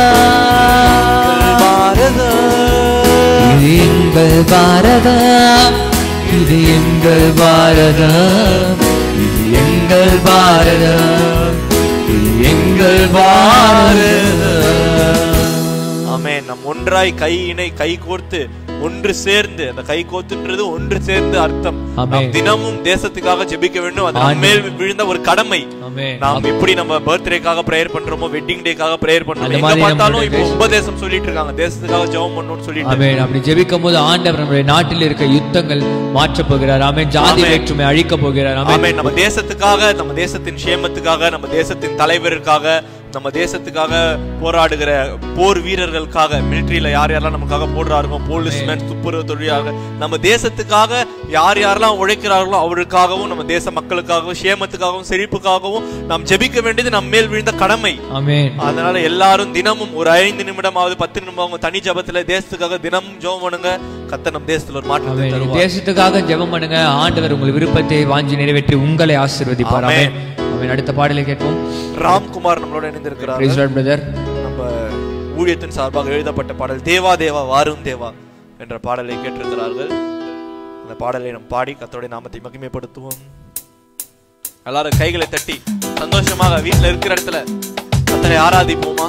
எங்கள் பாரதம் இது எங்கள் பாரதம் இது எங்கள் பாரதம் இது எங்கள் பாரதம் இது எங்கள் பாரதம் ஆமென் நம் ஒன்றாய் கை இணை கை கோர்த்து ஒன்று சேர்ந்து அந்த கை கோத்துன்றது ஒன்று சேர்ந்து அர்த்தம் ஆமென். நாம் தினமும் தேசத்துக்காக ஜெபிக்க வேண்டும் அது நம்ம ஆமென். மேல் விழுந்த ஒரு கடமை ஆமென். நாம் எப்படி நம்ம பர்த்டேக்காக பிரேயர் பண்றோமோ வெட்டிங் டேக்காக பிரேயர் பண்றோம் அந்த எங்க மாதிரி பார்த்தாலும் நம்மளுடைய இப்போ தேசம். உபதேசம் சொல்லிட்டு இருக்காங்க தேசத்துக்காக ஜெபம் பண்ணணும்னு சொல்லிட்டு ஆமென் அப்படி ஜெபிக்கும் போது ஆண்டவர் நம்முடைய நாட்டில் இருக்க யுத்தங்கள் மாற்றப் போகிறார் ஆமென் ஜாதி ஆமென். வேற்றுமை அழிக்கப் போகிறார் ஆமென் ஆமென் நம்ம தேசத்துக்காக நம்ம தேசத்தின் சேமத்துக்காக நம்ம தேசத்தின் தலைவருக்காக நம்ம தேசத்துக்காக போராடுகிற போர் வீரர்களுக்காக மிலிட்டரியில யார் யாரெல்லாம் நமக்காக போடுறாருங்க போலீஸ்மேன் துப்புரவு தொழிலாளர்கள் நம்ம தேசத்துக்காக யார் யாரெல்லாம் உழைக்கிறார்களோ அவருக்காகவும் நம்ம தேச மக்களுக்காகவும் சேமத்துக்காகவும் செழிப்புக்காகவும் நாம் ஜெபிக்க வேண்டியது நம்ம மேல் விழுந்த கடமை ஆமென் அதனால எல்லாரும் தினமும் ஒரு ஐந்து நிமிடமாவது பத்து நிமிடம் தனி ஜபத்துல தேசத்துக்காக தினமும் ஜெபம் பண்ணுங்க கத்த நம் தேசத்துல ஒரு மாற்றத்தை ஆமென் தருவார் தேசத்துக்காக ஜெபம் பண்ணுங்க ஆண்டவர் உங்கள் விருப்பத்தை வாஞ்சி நிறைவேற்றி உங்களை ஆசீர்வதிப்பார் ஆமென். ஆமென் ஆமென் அடுத்த பாடலை கேட்போம் ராம்குமார் நம்மளோட இணைந்திருக்கிறார் பிரைஸ் லார்ட் பிரதர் நம்ம ஊழியத்தின் சார்பாக எழுதப்பட்ட பாடல் தேவா தேவா வாரும் தேவா என்ற பாடலை கேட்டிருக்கிறார்கள் அந்த பாடலை நாம் பாடி கர்த்தருடைய நாமத்தை மகிமைப்படுத்துவோம் எல்லாரும் கைகளை தட்டி சந்தோஷமாக வீட்ல இருக்கிற இடத்துல கர்த்தரை ஆராதிப்போமா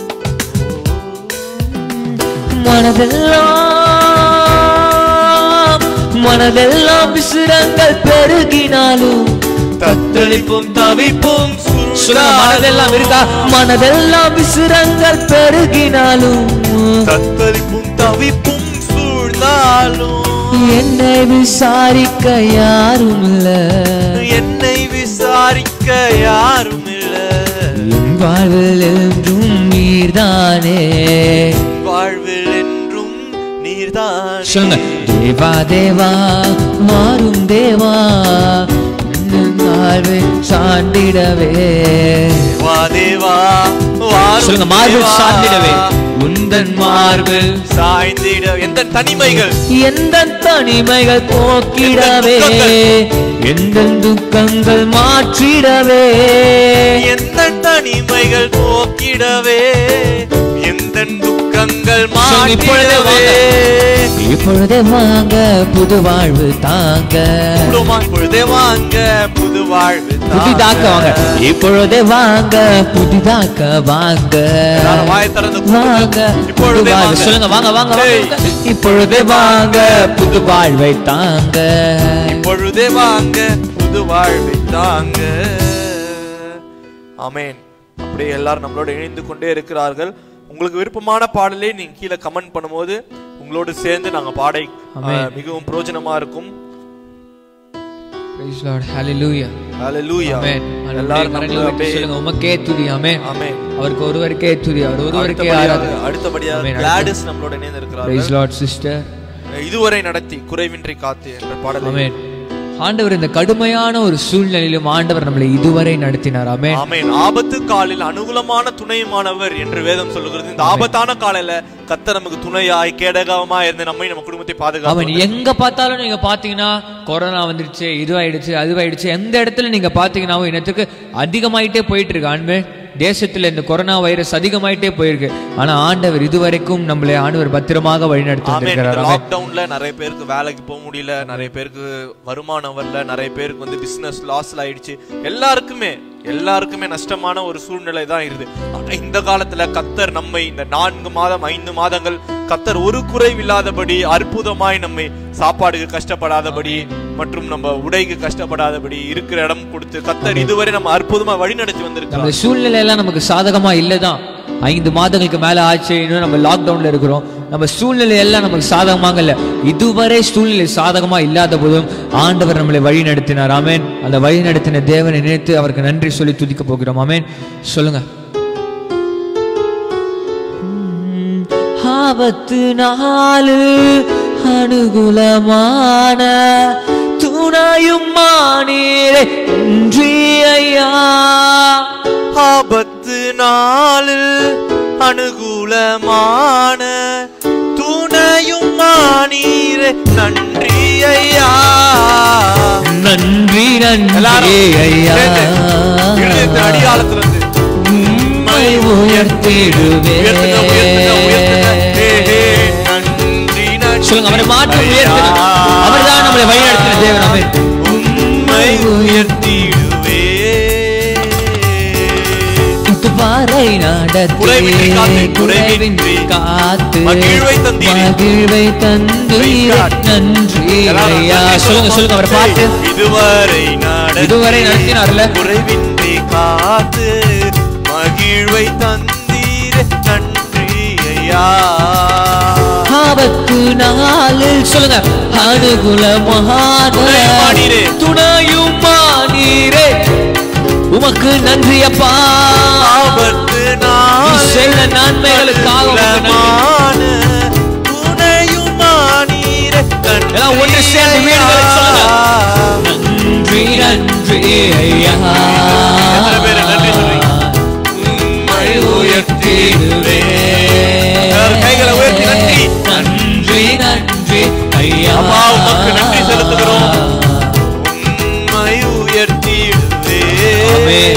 மனதெல்லாம் மனதெல்லாம் விசிறங்கள் பெருகினாலும் தத்தளிப்பும் தவிப்பும் சொல்லுங்க மனதெல்லாம் இருக்கா மனதெல்லாம் விசிறங்கள் பெருகினாலும் தத்தளிப்பும் தவிப்பும் சூழ்ந்தாலும் என்னை விசாரிக்க யாரும் இல்ல என்னை விசாரிக்க யாரும் இல்ல என் வாழ்வில் என்றும் நீர்தானே வாழ்வில் என்றும் நீர்தான் சொல்லுங்க தேவா தேவா மாறும் தேவா உன் வாழ்வை சார்ந்திடவே வா தேவா வாரும் சொல்லுங்க மார்பில் தேவா. சார்ந்திடவே உந்தன் மார்பில் சாய்ந்திட எந்த தனிமைகள் எந்த தனிமைகள் போக்கிடவே எந்த துக்கங்கள் மாற்றிடவே எந்த தனிமைகள் போக்கிடவே எந்த துக்கங்கள் சொல்லுங்க, இப்பொழுதே மாற்றிடவே இப்பொழுதே வாங்க புது வாழ்வு தாங்க குடும்பமா இப்பொழுதே வாங்க புது வாழ்வு தாங்க. புதிதாக்க வாங்க இப்பொழுதே வாங்க புதிதாக்க வாங்க எல்லாரும் வாயை திறந்து வாங்க கூப்பிடுங்க. புது இப்பொழுதே வாழ்வு வாங்க. சொல்லுங்க வாங்க வாங்க டேய். வாங்க இப்பொழுதே வாங்க புது வாழ்வை தாங்க இப்பொழுதே வாங்க புது வாழ்வை தாங்க ஆமென் அப்படியே எல்லாரும் நம்மளோட இணைந்து கொண்டே இருக்கிறார்கள் உங்களுக்கு விருப்பமான பாடலை நீங்க கீழே கமெண்ட் பண்ணும்போது உங்களோடு சேர்ந்து நாங்க பாடை ஆமென். அஹ், மிகவும் பிரயோஜனமா இருக்கும் Praise Lord. Hallelujah. ஹalleluya Amen. எல்லாரும் கரங்களை நம்மள உயர்த்தி அப்படியே சொல்லுங்க உமக்கே துதி ஆமென் ஆமென் அவருக்கு ஒருவருக்கே துதி அவர் ஒருவருக்கே அடுத்தபடியாக ஆராதனை அடுத்தபடியாக ஆமென். கிளாடிஸ் நம்மளோட இணைந்து Praise இருக்கிறார்கள் Lord sister இதுவரை நடத்தி குறைவின்றி காத்து என்ற பாடலை ஆமென் ஆண்டவர் இந்த கடுமையான ஒரு சூழ்நிலையிலும் ஆண்டவர் நம்மளை இதுவரை நடத்தினார் ஆமென் ஆமென் ஆபத்து காலில் அனுகூலமான துணையுமானவர் என்று வேதம் சொல்லுகிறது இந்த ஆபத்தான காலையில கத்த நமக்கு துணையாய் கேடகமா இருந்து நம்மை நம்ம குடும்பத்தை அவன் பாதுகாப்பு எங்க பார்த்தாலும் நீங்க பாத்தீங்கன்னா கொரோனா வந்துருச்சு இதுவாயிடுச்சு அதுவாயிடுச்சு எந்த இடத்துல நீங்க பாத்தீங்கன்னாவும் இனத்துக்கு அதிகமாயிட்டே போயிட்டு இருக்கு ஆண்மை தேசத்துல இந்த கொரோனா வைரஸ் அதிகமாயிட்டே போயிருக்கு ஆனா ஆண்டவர் இதுவரைக்கும் நம்மளை ஆண்டவர் பத்திரமாக வழிநடத்தி ஆமென் வந்திருக்கிறார் ஆமென். லாக்டவுன்ல நிறைய பேருக்கு வேலைக்கு போக முடியல நிறைய பேருக்கு வருமானம் வரல நிறைய பேருக்கு வந்து பிசினஸ் லாஸ்ல ஆயிடுச்சு எல்லாருக்குமே எல்லாருக்குமே நஷ்டமான ஒரு சூழ்நிலை தான் இருக்குது ஆனா இந்த காலத்துல கத்தர் நம்மை இந்த நான்கு மாதம் ஐந்து மாதங்கள் கத்தர் ஒரு குறைவில்லாதபடி அற்புதமாய் நம்மை சாப்பாடுக்கு கஷ்டப்படாதபடி மற்றும் நம்ம உடைக்கு கஷ்டப்படாதபடி இருக்கிற இடம் கொடுத்து கத்தர் இதுவரை நம்ம அற்புதமா வழிநடத்தி வந்திருக்கிறார் நம்ம சூழ்நிலை எல்லாம் நமக்கு சாதகமா இல்லதான் ஐந்து மாதங்களுக்கு மேல ஆச்சு இன்னும் நம்ம லாக்டவுன்ல இருக்கிறோம் நம்ம சூழ்நிலை எல்லாம் நமக்கு சாதகமாக இல்ல இதுவரை சூழ்நிலை சாதகமா இல்லாத போதும் ஆண்டவர் நம்மளை வழி நடத்தினார் ஆமென் அந்த வழி நடத்தின தேவனை நினைத்து அவருக்கு நன்றி சொல்லி துதிக்க போகிறோம் ஆமென் சொல்லுங்க உம், ஆபத்து நாளு அனுகூலமான துணையும் நாளில் அனுகூலமான துணையும் மானீரே நன்றி ஐயா நன்றி நன்றி எல்லாரும் ஐயா சேர்ந்து இருதயத்தின் அடியாளத்திலிருந்து உம்மை உயர்த்திடுவே உயர்த்துங்க, உயர்த்துங்க, உயர்த்துங்க. ஹே, ஹே, நன்றி, நன்றி. சொல்லுங்க அவரை மாற்றம் ஐயா. உயர்த்துங்க அவர்தான் நம்மளை வழிநடத்தின தேவன் ஆமென் உம்மை உயர்த்திடுவே இதுவரை நடத்தி குறைவின்றி காத்து, குறைவின்றி காத்து மகிழ்வை தந்தீரே. மகிழ்வை தந்தீரே Praise God. நன்றி எல்லாரும் ஐயா நன்றி சொல்லுங்க சொல்லுங்க அவரை பாட்டு இதுவரை நடத்தி இதுவரை நடத்தினார்ல குறைவின்றி காத்து மகிழ்வை தந்தீரே நன்றி ஐயா ஆபத்து நாளில் சொல்லுங்க அனுகுலமான துணையுமானீரே. துணையும் மானீரே உமக்கு நன்றி அப்பா ஆபத்து நீ செய்த நன்மைகளுக்காக உமக்கு நன்றி. அனுகூலமான துணையுமானீரே நன்றி எல்லாம் ஒன்று சேர்ந்து வீடுகளை சொல்லுங்க. நன்றி நன்றி ஐயா எத்தனை பேரு நன்றி சொல்றீங்க? உம்மை உயர்த்திடுவே. எல்லாரும் கைகளை உயர்த்தி நன்றி. நன்றி நன்றி ஐயா அப்பா, உமக்கு நன்றி செலுத்துகிறோம். உம்மை உயர்த்திடுவே. ஆமென்.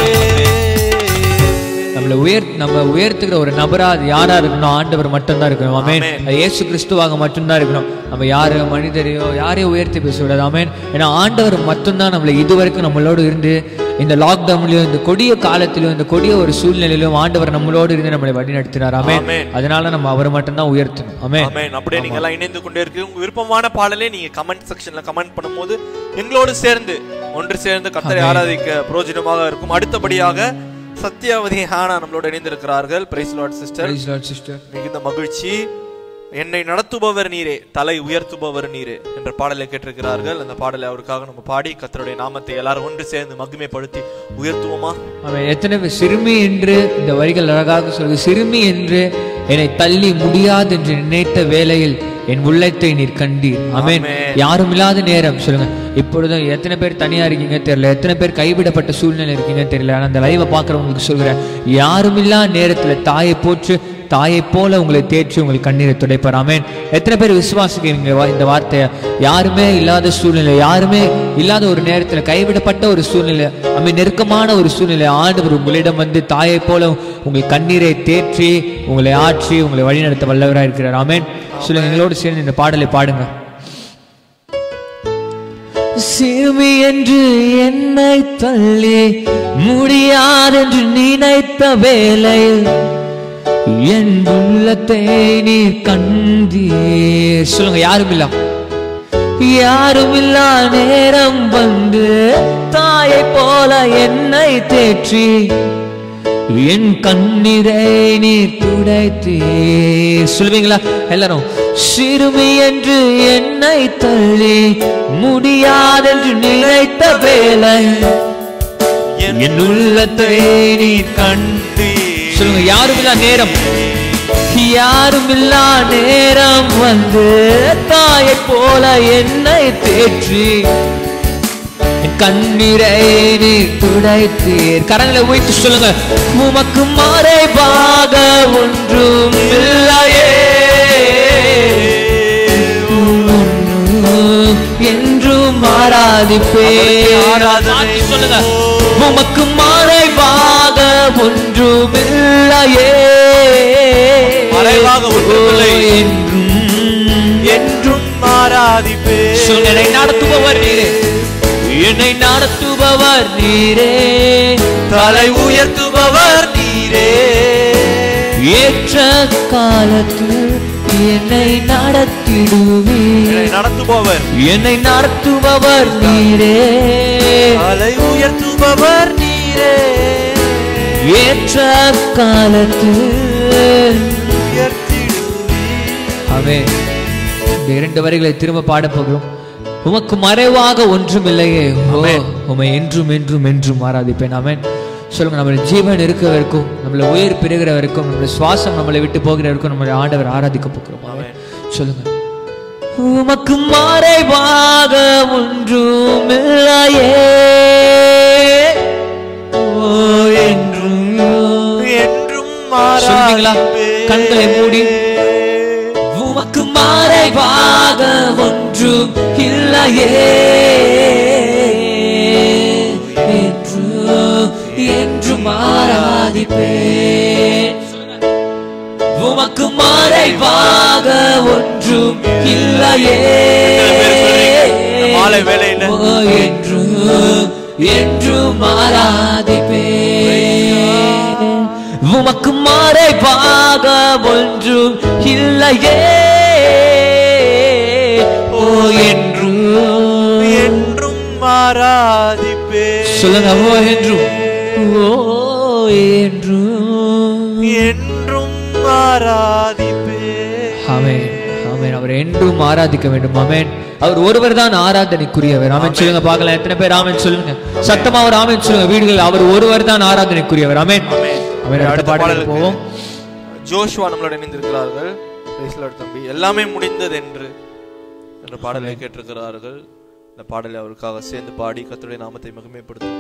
நம்மளை உயர் நம்ம உயர்த்துகிற ஒரு நபரா அது யாரா இருக்கணும் ஆண்டவர் மட்டும்தான் இருக்கணும் ஆமென் ஆமென். அது இயேசு கிறிஸ்துவாக மட்டும்தான் இருக்கணும் நம்ம யாரு மனிதரையோ யாரையும் உயர்த்தி பேசக்கூடாது ஆமென் ஏன்னா ஆண்டவர் மட்டும்தான் நம்மளை இதுவரைக்கும் நம்மளோடு இருந்து இந்த லாக்டவுன்லயும் இந்த கொடிய காலத்திலும் இந்த கொடிய ஒரு சூழ்நிலையிலும் ஆண்டவர் நம்மளோடு இருந்து நம்மளை வழி நடத்தினார் ஆமென் ஆமென். அதனால நம்ம அவரை மட்டும்தான் உயர்த்தணும் ஆமென் ஆமென். அப்படியே நீங்க எல்லாம் இணைந்து கொண்டே இருக்கு உங்க விருப்பமான பாடலே நீங்க கமெண்ட் செக்ஷன்ல கமெண்ட் பண்ணும்போது எங்களோடு சேர்ந்து ஒன்று சேர்ந்து கத்தரை ஆமென். ஆராதிக்க பிரயோஜனமாக இருக்கும் அடுத்தபடியாக சத்யாவதி ஹானா நம்மளோட இணைந்திருக்கிறார்கள் praise Lord sister Praise Lord, sister. மிகுந்த மகிழ்ச்சி என்னை நடத்துபவர் நீரே தலை உயர்த்துபவர் நீரே என்ற பாடலை கேட்டிருக்கிறார்கள் அந்த பாடலை அவருக்காக நம்ம பாடி கத்தருடைய நாமத்தை எல்லாரும் ஒன்று சேர்ந்து மகிமைப்படுத்தி உயர்த்துவோமா அவன் எத்தனை பேர் சிறுமி என்று இந்த வரிகள் அழகாக சொல்லுது சிறுமி என்று என்னை தள்ளி முடியாது என்று நினைத்த வேளையில் என் உள்ளத்தை நீர் கண்டீர் ஆமென் ஆமென். யாரும் இல்லாத நேரம் சொல்லுங்க இப்பொழுதும் எத்தனை பேர் தனியா இருக்கீங்க தெரியல எத்தனை பேர் கைவிடப்பட்ட சூழ்நிலை இருக்கீங்க தெரியல ஆனா அந்த லைவை பார்க்குறவங்களுக்கு சொல்கிறேன் யாரும் இல்லாத நேரத்துல தாயை போற்று தாயை போல உங்களை தேற்றி உங்கள் கண்ணீரை துடைப்பார் ஆமென் எத்தனை பேர் விசுவாசிக்கிறீங்க வா- இந்த வார்த்தையை யாருமே இல்லாத சூழ்நிலை யாருமே இல்லாத ஒரு நேரத்துல கைவிடப்பட்ட ஒரு சூழ்நிலை அமை நெருக்கமான ஒரு சூழ்நிலை ஆண்டவர் உங்களிடம் வந்து தாயை போல உங்கள் கண்ணீரை தேற்றி உங்களை ஆற்றி உங்களை வழிநடத்த வல்லவராக இருக்கிறார் ஆமென் சொல்லுங்க எங்களோடு சேர்ந்து இந்த பாடலை பாடுங்க சிறுமி என்று என்னை தள்ளி முடியாதென்று நினைத்த வேளையில் என் உள்ளத்தை நீர் கண்டீர் சொல்லுங்க யாரும் இல்ல யாரும் இல்லா நேரம் வந்து தாயை போல என்னை தேற்றி என் கண்ணீரை நீர் துடைத்தீர் சொல்லுவீங்களா எல்லாரும் சிறுமி என்று என்னை தள்ளி முடியாதென்று நினைத்த வேலை என் உள்ளத்தை நீர் கண்டு சொல்லுங்க யாரும் இல்லா நேரம் யாரும் இல்லா நேரம் வந்து தாயை போல என்னை தேற்றி என் கண்ணீரை நீர் துடைத்தீர் கரங்களை உயர்த்தி சொல்லுங்க உமக்கு மறைவாக ஒன்றும் இல்லையே என்றும் ஆராதிப்பே ஆராதனை. சொல்லுங்க உமக்கு மறைவாக ஒன்றும் இல்லையே மறைவாக ஒன்றுமில்லை. என்றும் என்றும் ஆராதிப்பே சொல்லுங்க, என்னை நடத்துபவர் நீரே என்னை நடத்துபவர் நீரே தலை உயர்த்துபவர் நீரே ஏற்ற காலத்தில் என்னை நடத்திடுவீர் என்னை நடத்துபவர் என்னை நடத்துபவர் நீரே தலை உயர்த்துபவர் நீரே ஏற்ற காலத்தில் உயர்த்திடுவீர் அவே இந்த இரண்டு வரிகளை திரும்ப பாட போகிறோம் உமக்கு மறைவாக ஒன்றும் இல்லையே ஓ உமை என்றும் என்றும் என்றும் ஆராதிப்பேன் ஆமென் சொல்லுங்க நம்மளை ஜீவன் இருக்க வரைக்கும் நம்மளை உயிர் பெறுகிற வரைக்கும் நம்மளை சுவாசம் நம்மளை விட்டு போகிற வரைக்கும் நம்மளை ஆண்டவர் ஆராதிக்க போகிறோம் ஆமென் சொல்லுங்க உமக்கு மறைவாக ஒன்றும் இல்லையே ஓ என்றும் பாடலாங்களா கண்களை மூடி உமக்கு மறைவாக ஒன்றும் இல்லையே என்று என்றும் ஆராதிப்பேன் உமக்கு மறைவாக ஒன்றும் இல்லையே இந்த மாலை வேளையில. ஓ, என்று என்றும் ஆராதிப்பேன் உமக்கு மறைவாக ஒன்றும் இல்லையே ஓ என்றும் என்றும் ஆராதிப்பே சொல்லுங்க ஓ என்றும் ஓ என்றும் என்றும் ஆராதிப்பே ஆமென் ஆமென் அவர் என்றும் ஆராதிக்க வேண்டும் ஆமென் அவர் ஒருவர் தான் ஆராதனைக்குரியவர் ஆமென் சொல்லுங்க பார்க்கலாம் எத்தனை பேர் ஆமென் சொல்லுங்க சத்தமா அவர் ஆமென் சொல்லுங்க வீடுகள் அவர் ஒருவர் தான் ஆராதனைக்குரியவர் ஆமென் ஆமென். ஆமென் அடுத்த அடுத்த பாடலுக்கு பாடலுக்கு போவோம் ஜோஷுவா நம்மளோட இணைந்திருக்கிறார்கள் Praise the Lord தம்பி எல்லாமே முடிந்தது என்று என்ற பாடலை கேட்டிருக்கிறார்கள் இந்த பாடலை அவருக்காக சேர்ந்து பாடி கர்த்தருடைய நாமத்தை மகிமைப்படுத்தும்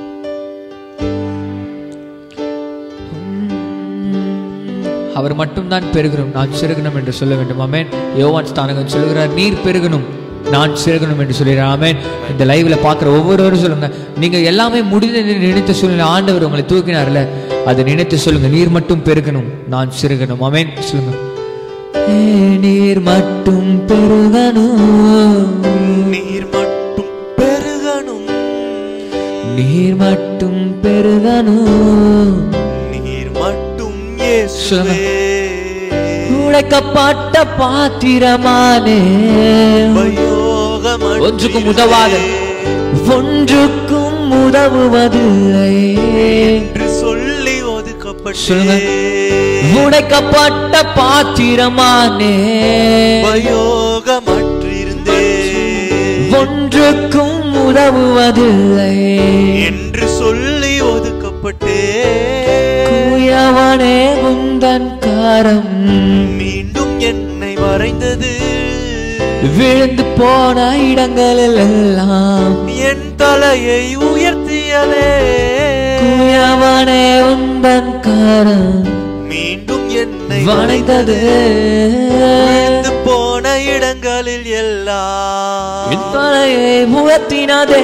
அவர் மட்டும்தான் பெருகணும் நான் சிறுகணும் என்று சொல்ல வேண்டும் ஆமென் யோவான் ஸ்தானகன் சொல்லுகிறார் நீர் பெருகணும் நான் சிறுகணும் என்று சொல்கிறார் ஆமென் இந்த லைவ்ல பார்க்குற ஒவ்வொருவரும் சொல்லுங்க நீங்க எல்லாமே முடிந்தது என்று நினைத்த சூழ்நிலை ஆண்டவர் உங்களை தூக்கினார்ல அதை நினைத்து சொல்லுங்க நீர் மட்டும் பெருகணும் நான் சிறுகணும் ஆமென் சொல்லுங்க ஏ, நீர் மட்டும் பெருகணும் நீர் மட்டும் பெருகணும் நீர் மட்டும் பெருகணும் நீர் மட்டும் இயேசுவே உழைக்கப்பட்ட பாத்திரமானே உபயோகம் ஒன்றுக்கும் உதவாத ஒன்றுக்கும் உதவுவதில்லை என்று சொல்லி ஒதுக்கப்பட்டு சொல்லுங்க. உடைக்கப்பட்ட பாத்திரமானே உபயோகமற்றிருந்தே ஒன்றுக்கும் உதவுவதில்லை என்று சொல்லி ஒதுக்கப்பட்டே குயவனே உந்தன் காரம் மீண்டும் என்னை வரைந்தது விழுந்து போன இடங்களில் எல்லாம் என் தலையை உயர்த்தியதே குயவனே உந்தன் காரம் மீண்டும் என்னை வளைந்தது விழுந்து போன இடங்களில் எல்லாம் என் தலையை உயர்த்தினதே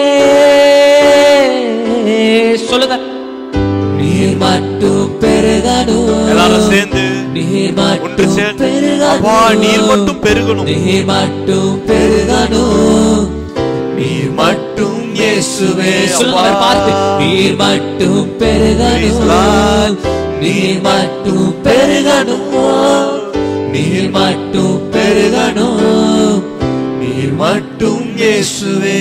சொல்லுங்க நீர் மட்டும் பெருகணும் எல்லாரும் சேர்ந்து நீர் ஒன்று மட்டும் சேர்ந்து பெருகணும் அப்பா நீர் மட்டும் பெருகணும் நீர் மட்டும் பெருகணும் நீர் மட்டும் இயேசுவே சொல்லுங்க அவர் பார்த்து நீர் மட்டும் பெருகணும் நீர் மட்டும் பெருகணும் நீர் மட்டும் பெருகணும் நீர் மட்டும் இயேசுவே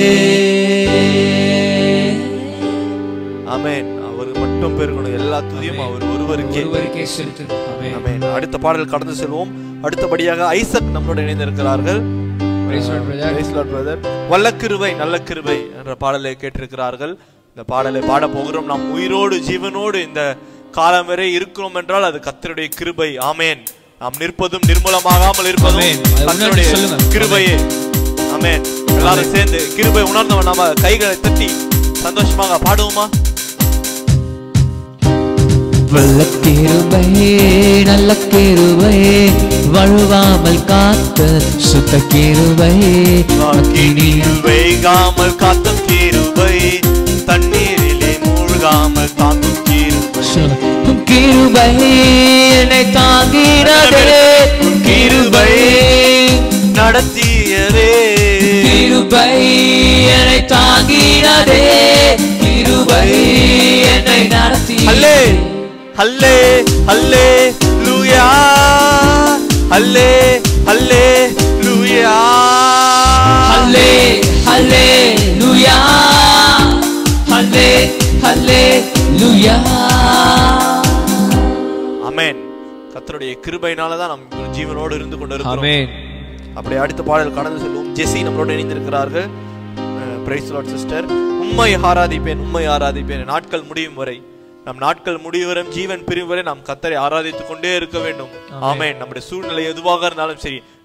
ஆமென் அவர் மட்டும் பெருகணும் எல்லா துதியும் அவர் ஒருவருக்கே ஒருவருக்கே செலுத்து ஆமென் ஆமென் அடுத்த பாடல் கடந்து செல்வோம் அடுத்தபடியாக ஐசக் நம்மளோட இணைந்திருக்கிறார்கள் Praise Lord, brother. Praise Lord, brother. வல்ல கிருபை நல்ல கிருபை என்ற பாடலை கேட்டிருக்கிறார்கள் இந்த பாடலை பாட போகிறோம் நாம் உயிரோடு ஜீவனோடு இந்த காலம் வரை இருக்கிறோம் என்றால் அது கர்த்தருடைய கிருபை ஆமென் நாம் நிற்பதும் நிர்மூலமாகாமல் இருப்பதும் ஆமென். அதை உணர்ந்து கர்த்தருடைய சொல்லுங்க. கிருபையே ஆமென் எல்லாரும் சேர்ந்து கிருபை உணர்ந்தவன் நாம கைகளை தட்டி சந்தோஷமாக பாடுவோமா வல்ல கிருபை நல்ல கிருபை வழுவாமல் காத்த சுத்த கிருபை வாக்கினில் வைகாமல் காத்தும் கிருபை தண்ணீரிலே மூழ்காமல் தாங்கும் கிருபை சொல்லுங்க. உம் கிருபை என்னை தாங்கிறதே உம் கிருபை நடத்தியதே கிருபை என்னை தாங்கிறதே கிருபை என்னை நடத்தி அல்லே அல்லே அல்லே லூயா அல்லே அல்லே லூயா ஹல்லே ஹல்லே லூயா ஹல்லே ஹல்லே லூயா அமேன் கர்த்தருடைய கிருபையினால தான் நாம் ஜீவனோடு இருந்து கொண்டு இருக்கிறோம் ஆமென் அப்படியே அடுத்த பாடல் கடந்து செல்வோம் ஜெசி நம்மளோட இணைந்திருக்கிறார்கள் பிரைஸ் லார்ட் சிஸ்டர் உம்மை ஆராதிப்பேன் உம்மை ஆராதிப்பேன் நாட்கள் முடியும் வரை நம் நாட்கள் முடியும் ஜீவன் பிரியும் வரை நாம் கத்தரை ஆராதித்துக் கொண்டே இருக்க வேண்டும் ஆமென் நம்முடைய சூழ்நிலை எதுவாக இருந்தாலும் சரி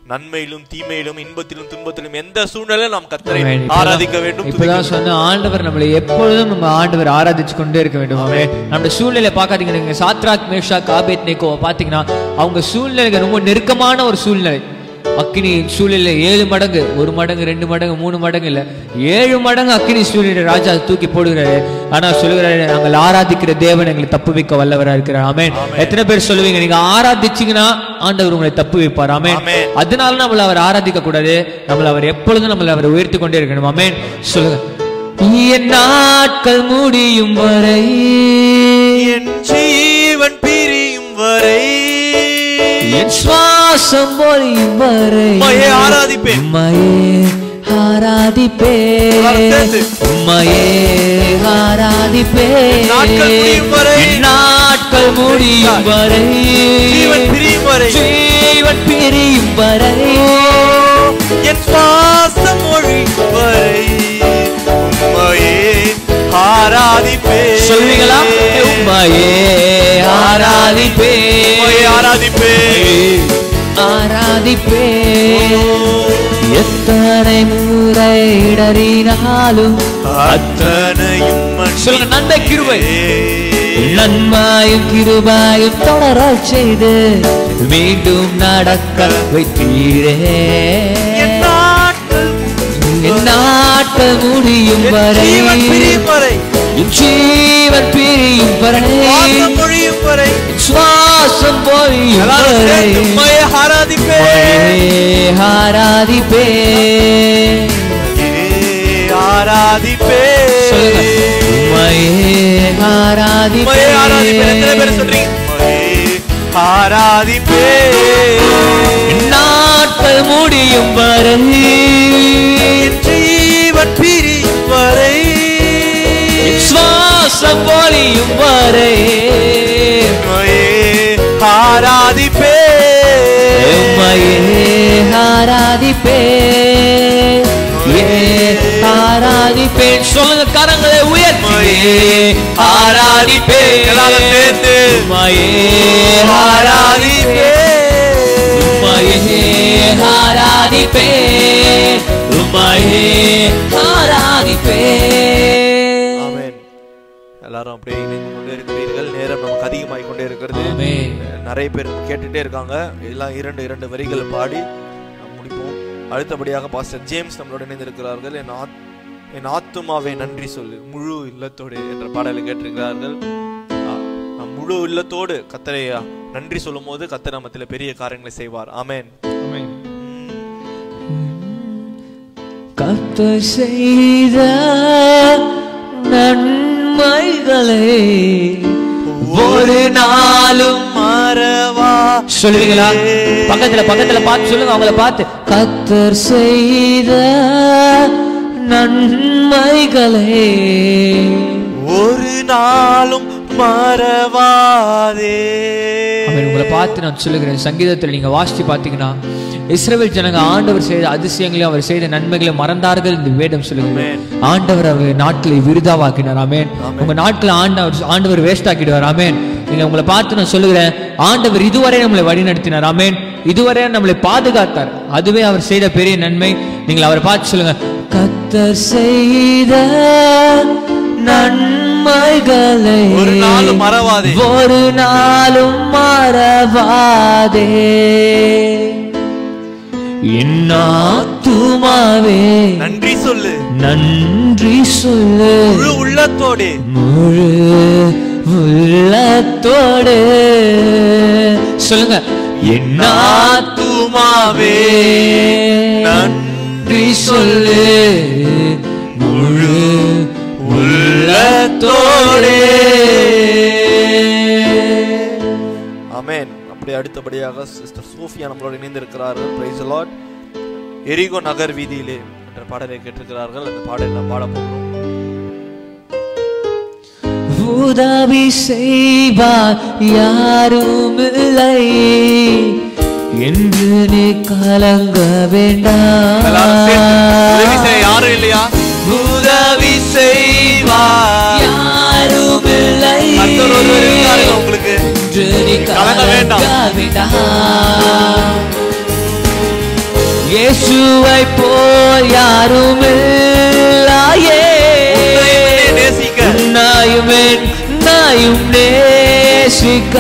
நன்மையிலும் தீமையிலும் இன்பத்திலும் துன்பத்திலும் எந்த சூழ்நிலையிலும் நாம் கத்தரை ஆமென். இப்பதான்- ஆராதிக்க வேண்டும் இப்பதான் சொன்ன ஆண்டவர் நம்மளை எப்பொழுதும் நம்ம ஆண்டவர் ஆராதிச்சு கொண்டே இருக்க வேண்டும் ஆமே நம்ம சூழ்நிலை பார்க்காதீங்க நீங்க சாத்ராக் மேஷாக் ஆபேத் நேக்கோ பாத்தீங்கன்னா அவங்க சூழ்நிலைக்கு ரொம்ப நெருக்கமான ஒரு சூழ்நிலை அக்கினி சூழ்நிலை ஏழு மடங்கு ஒரு மடங்கு ரெண்டு மடங்கு மூணு மடங்கு இல்ல ஏழு மடங்கு அக்கினி சூழ்நிலை ராஜா தூக்கி போடுகிறாரு ஆனா சொல்லுகிறாரு நாங்கள் ஆராதிக்கிற தேவன் எங்களை தப்பு வைக்க வல்லவரா இருக்கிறார் ஆமென் எத்தனை பேர் சொல்லுவீங்க நீங்க ஆராதிச்சீங்கன்னா ஆண்டவர் உங்களை தப்பு வைப்பார் ஆமென் ஆமென். அதனால நம்மள அவர் ஆராதிக்க கூடாது நம்மள அவர் எப்பொழுதும் நம்மள அவர் உயர்த்தி கொண்டே இருக்கணும் ஆமென் சொல்லுங்க என் நாட்கள் முடியும் வரை என் ஜீவன் பிரியும் வரை என் சுவாசம் பொழியும் வரை உம்மையே ஆராதிப்பேன் உம்மையே ஆராதிப்பேன் எல்லாரும் சேர்ந்து. உம்மையே ஆராதிப்பேன் நாட்கள் முடியும் வரை. என் நாட்கள் முடியும் வரை ஜீவன் பிரியும் வரை ஜீவன் பிரியும் வரை என் சுவாசம் ஒழியும் வரை உம்மையே ஆராதிப்பேன் சொல்வீங்களா உம்மையே ஆராதிப்பேன் உம்மையே ஆராதிப்பேன் ஆராதிப்பேன் எத்தனை முறை இடறினாலும் அத்தனையும் சொல்லுங்க, நன்மை கிருபை. மன்னிப்பேன். நன்மாயும் கிருபாயும் தொடர செய்து மீண்டும் நடக்க வைத்தீரே என் நாட்கள் என் நாட்கள் முடியும் என் வரை ஜீவன் பிரியும் வரை என் ஜீவன் பிரியும் வரை சுவாசம் ஒழியும் வரை சுவாசம் பொழியும் எல்லாரும் வரை சேர்ந்து உம்மையே ஆராதிப்பேன் உம்மையே ஆராதிப்பேன் ஆராதிப்பேன் சொல்லுங்க உம்மையே உம்மையே ஆராதிப்பேன் எத்தனை பேர் ஆராதிப்பேன் சொல்றீங்க உம்மையே ஆராதிப்பேன் நாட்கள் முடியும் வரை என் ஜீவன் பிரியும் வரை சுவாசம் பொழியும் வரை உம்மையே ஆராதிப்பேன் உம்மையே ஆராதிப்பேன் ஏ ஆராதிப்பேன் சொல்லுங்க கரங்களை உயர்த்தியே ஆராதிப்பேன் எல்லாரும் சேர்ந்து உம்மையே ஆராதிப்பேன் உம்மையே ஆராதிப்பேன் உம்மையே ஆராதிப்பேன் ஆமென் எல்லாரும் அப்படியே இணைந்து கொண்டே இருக்கிறீர்கள் நேரம் நமக்கு அதிகமாகிக் கொண்டே இருக்கிறது ஆமென். நிறைய பேர் கேட்டுட்டே இருக்காங்க எல்லாம் இரண்டு இரண்டு வரிகள் பாடி நாம் முடிப்போம் அடுத்தபடியாக பாஸ்டர் ஜேம்ஸ் நம்மளோட இணைந்திருக்கிறார்கள் என் ஆத் என் ஆத்துமாவை நன்றி சொல்லு முழு இல்லத்தோடு என்ற பாடலை கேட்டிருக்கிறார்கள் ஆ, நாம் முழு இல்லத்தோடு கத்தரை நன்றி சொல்லும் போது கத்தர் நமத்தில் பெரிய காரியங்களை செய்வார் ஆமென் கத்த செய்த நன்மைகளை ஒரு நாளும் மறவா சொல்லுவீங்களா பக்கத்துல பக்கத்துல பார்த்து சொல்லுங்க அவங்கள பார்த்து கத்தர் செய்த நன்மைகளே ஒரு நாளும் மறவாதே அவன் உங்களை பார்த்து நான் சொல்லுகிறேன் சங்கீதத்தில் நீங்க வாசிச்சு பார்த்தீங்கன்னா இஸ்ரவேல் ஜனங்க ஆண்டவர் செய்த அதிசயங்களையும் அவர் செய்த நன்மைகளை மறந்தார்கள் இந்த வேதம் சொல்லுகிறது ஆண்டவர் அவர் நாட்களை விருதாவாக்கினார் ஆமென் உங்க நாட்களை ஆண்டவர் ஆண்டவர் வேஸ்ட் ஆக்கிடுவார் ஆமென் நீங்க உங்களை பார்த்து நான் சொல்லுகிறேன் ஆண்டவர் இதுவரை நம்மளை வழிநடத்தினார் ஆமென் இதுவரை நம்மளை பாதுகாத்தார் அதுவே அவர் செய்த பெரிய நன்மை நீங்கள் அவரை பார்த்து சொல்லுங்க கத்தர் செய்த நன்மைகளை ஒரு நாளும் மறவாதே ஒரு நாளும் மறவாதே என் ஆத்துமாவே நன்றி சொல்லு நன்றி சொல்லு முழு உள்ளத்தோடு முழு உள்ளத்தோடு சொல்லுங்க என் ஆத்துமாவே நன்றி சொல்லு முழு உள்ளத்தோடு ஆமென் அப்படியே அடுத்தபடியாக சிஸ்டர் சோஃபியா நம்மளோட இணைந்திருக்கிறார்கள் பிரைஸ் லார்ட் எரிகோ நகர் வீதியிலே என்ற பாடலை கேட்டிருக்கிறார்கள் அந்த பாடலை நாம் பாட போகிறோம் உதவி செய்வார் யாரும் இல்லை என்று நீ கலங்க எல்லாரும் சேர்ந்து உதவி வேண்டாம் செய்ய யாரும் இல்லையா உதவி செய்வார் யாரும் இல்லை கர்த்தர் ஒருவர் இருக்கிறார்கள் உங்களுக்கு என்று நீ கலங்க வேண்டாம். கலங்க வேண்டாம் இயேசுவை போல் யாரும் இல்லையே உன்னை நேசிக்க. உன்னையுமே நாயும் நேசிக்க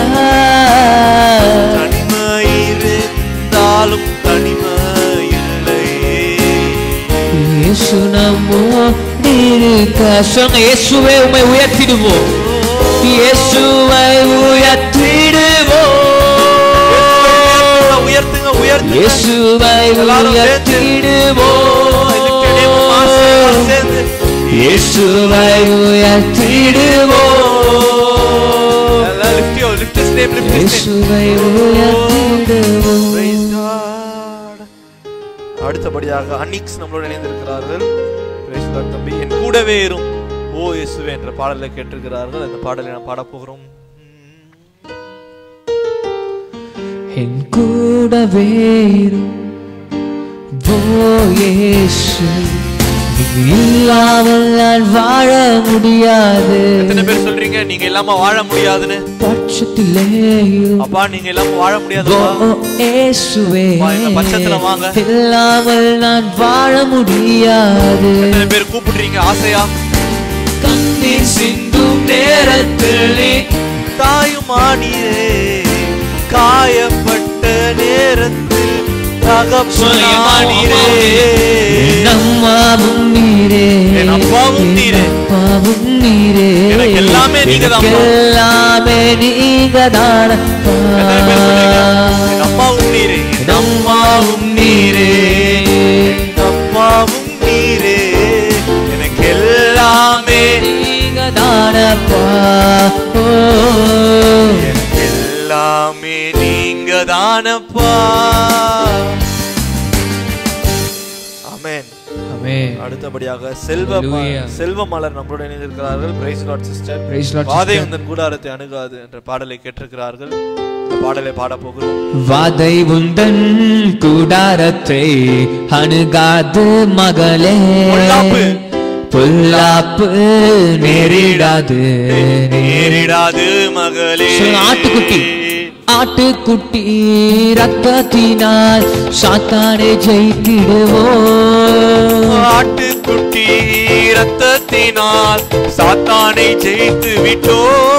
தனிமை இருந்தாலும் தனிமை இல்லையே இயேசு நம்மோடு இருக்க சொன்ன இயேசுவை உம்மை உயர்த்திடுவோம் இயேசுவை உயர்த்திடுவோம் உயர்த்துங்க உயர்த்துங்க இயேசுவை எல்லாரும் சேர்ந்து. Lifted name of Master சேர்ந்து. இயேசுவை உயர்த்திடுவோம் எல்லாம் lift your- lift his name, lift his name. இயேசுவை உயர்த்திடுவோம் Praise God. அடுத்தபடியாக அனிக்ஸ் நம்மளோட இணைந்திருக்கிறார்கள் Praise God தம்பி என் கூடவே இரும் ஓ இயேசுவே என்ற பாடலை கேட்டிருக்கிறார்கள் அந்த பாடலை நான் பாட போகிறோம் என் கூடவே இரு. ஓ இயேசு நீ இல்லாமல் நான் வாழ முடியாது எத்தனை பேர் சொல்றீங்க நீங்க இல்லாம வாழ முடியாதுன்னு பட்சத்திலே இரு. அப்பா நீங்க இல்லாம வாழ ஓ முடியாதுப்பா இயேசுவே வா, இந்த பட்சத்துல வாங்க. இல்லாமல் நான் வாழ முடியாது எத்தனை பேர் கூப்பிடுறீங்க ஆசையா கண்ணீர் சிந்தும் நேரத்தில் நீ தாயுமானியே காயப்பட்ட நேரத்தில் தகப்பனானீரே என் அம்மாவும் நீரே என் அப்பாவும் நீரே. என் அப்பாவும் நீரே எனக்கு எல்லாமே நீங்கதான்ப்பா. எனக்கு எல்லாமே நீங்கதான் எத்தனை பேர் சொல்றீங்க? என் அம்மாவும் நீரே என் அம்மாவும் நீரே என் அப்பாவும் நீரே எனக்கு எல்லாமே நீங்கதானப்பா ஓ எனக்கு எல்லாமே நீங்க தானப்பா ஆமென் ஆமென் அடுத்தபடியாக செல்வ Hallelujah. செல்வ மலர் நம்மளோட இணைந்திருக்கிறார்கள் praise Lord sister Praise Lord, வாதை sister. உந்தன் கூடாரத்தை அணுகாது என்ற பாடலை கேட்டிருக்கிறார்கள் இந்த பாடலை பாட போகிறோம் வாதை உந்தன் கூடாரத்தை அணுகாது மகளே பொல்லாப்பு. பொல்லாப்பு நேரிடாது நேரிடாது மகளே சொல்லுங்க, ஆட்டுக்குட்டி ஆட்டுக்குட்டி ரத்தத்தினால் சாத்தானை ஜெயித்திடுவோம் ஆட்டுக்குட்டி ரத்தத்தினால் சாத்தானை ஜெயித்து விட்டோ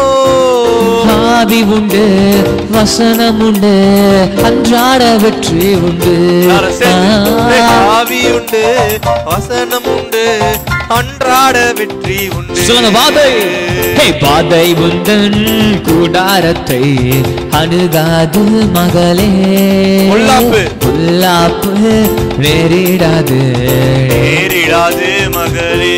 ஆவி உண்டு வசனம் உண்டு அன்றாட வெற்றி உண்டு எல்லாரும் சேர்ந்து, ஆ. ஆவி உண்டு வசனம் உண்டு அன்றாட வெற்றி உண்டு சொல்லுங்க வாதை ஹே வாதை உந்தன் கூடாரத்தை அணுகாது மகளே பொல்லாப்பு. பொல்லாப்பு நேரிடாது நேரிடாது மகளே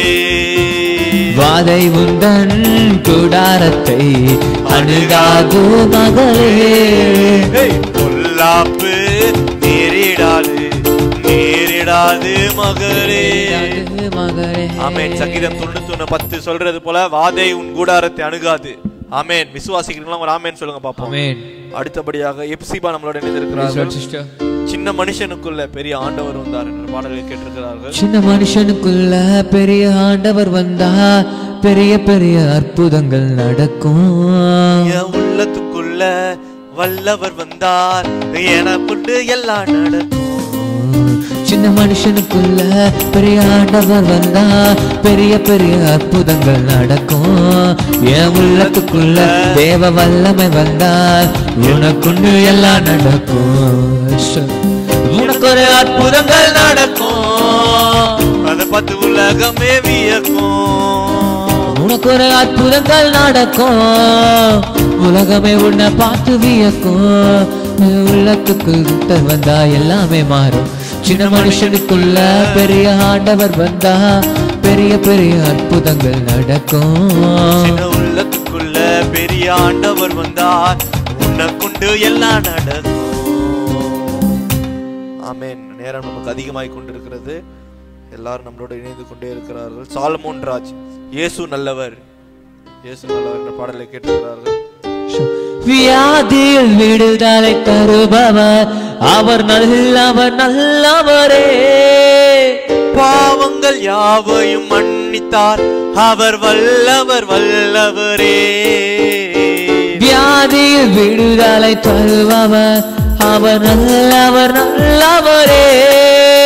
வாதை உந்தன் கூடாரத்தை அணுகாது மகளே ஏய், பொல்லாப்பு நேரிடாது நேரிடாது மகளே நேரிடாது மகளே ஆமென் சங்கீதம் தொண்ணூத்தி ஒண்ணு பத்து சொல்றது போல வாதை உன் கூடாரத்தை அணுகாது ஆமென் விசுவாசிக்கிறீங்களா ஒரு ஆமென் சொல்லுங்க பாப்போம் ஆமென் அடுத்தபடியாக எப்சிபா நம்மளோட Praise Lord, இணைந்திருக்கிறார்கள் sister. சின்ன மனுஷனுக்குள்ள பெரிய ஆண்டவர் வந்தார் என்ற பாடலை கேட்டிருக்கிறார்கள் சின்ன மனுஷனுக்குள்ள பெரிய ஆண்டவர் வந்தா பெரிய பெரிய அற்புதங்கள் நடக்கும் என் உள்ளத்துக்குள்ள வல்லவர் வந்தார் எனக்குண்டு எல்லாம் நடக்கும் சின்ன மனுஷனுக்குள்ள பெரிய ஆண்டவர் வந்தா பெரிய பெரிய அற்புதங்கள் நடக்கும் என் உள்ளத்துக்குள்ள தேவ வல்லமை வந்தால் உனக்குண்டு எல்லாம் நடக்கும் உனக்கு ஒரு அற்புதங்கள் நடக்கும் அதை பார்த்து உலகமே வியக்கும் உனக்கு ஒரு அற்புதங்கள் நடக்கும் உலகமே உன்னை பார்த்து வியக்கும் உன் உள்ளத்துக்குள் கிட்டர் வந்தா எல்லாமே மாறும் சின்ன மனுஷனுக்குள்ள பெரிய ஆண்டவர் வந்தா பெரிய பெரிய அற்புதங்கள் நடக்கும் சின்ன உள்ளத்துக்குள்ள பெரிய ஆண்டவர் வந்தார் உன்னை கொண்டு எல்லாம் நடக்கும் ஆமென் நேரம் நமக்கு அதிகமாய் கொண்டிருக்கிறது எல்லாரும் நம்மளோட இணைந்து கொண்டே இருக்கிறார்கள் சாலமோன் ராஜ் இயேசு நல்லவர் இயேசு நல்லவர் என்ற பாடலை கேட்டிருக்கிறார்கள் வியாதியில் விடுதலை தருபவர் அவர் நல்லவர் நல்லவரே பாவங்கள் யாவையும் மன்னித்தார் அவர் வல்லவர் வல்லவரே வியாதியில் விடுதலை தருபவர் அவர் நல்லவர் நல்லவரே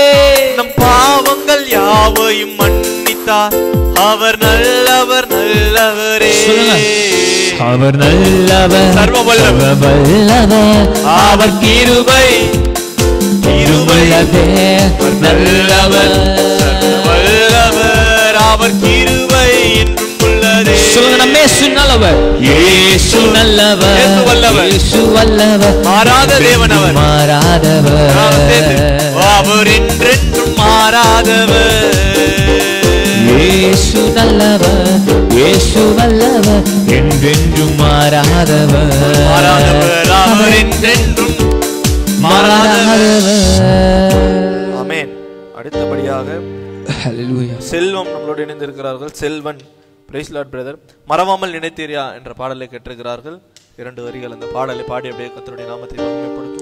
யாவையும் மன்னித்தார் அவர் நல்லவர் நல்லவரே சொல்லுங்க. அவர் நல்லவர் சர்வ வல்லவர். சர்வ வல்லவர் அவர் கிருபை கிருபை உள்ளதே நல்லவர் வல்லவர் அவர் கிருபை என்றும் உள்ளதே சொல்லுங்க நம்ம இயேசு நல்லவர் இயேசு நல்லவர் இயேசு வல்லவர். இயேசு வல்லவர் மாறாத தேவன் அவர். மாறாதவர் நாம் சேர்ந்து, அவர் என்றென்றும் மாறாதவர் இயேசு நல்லவர் இயேசு வல்லவர் என்றென்றும் மாறாதவர் மாறாதவர் அவர் என்றென்றும் மாறாதவர் மாறாதவர் ஆமென் அடுத்தபடியாக ஹalleluya செல்வம் நம்மளோடு இணைந்திருக்கிறார்கள் செல்வன் பிரைஸ் லார்ட் பிரதர் மறவாமல் நினைத்தீரியா என்ற பாடலை கேட்டிருக்கிறார்கள் இரண்டு வரிகள் அந்த பாடலை பாடி அப்படியே கத்தருடைய நாமத்தை மகிமைப்படுத்தும்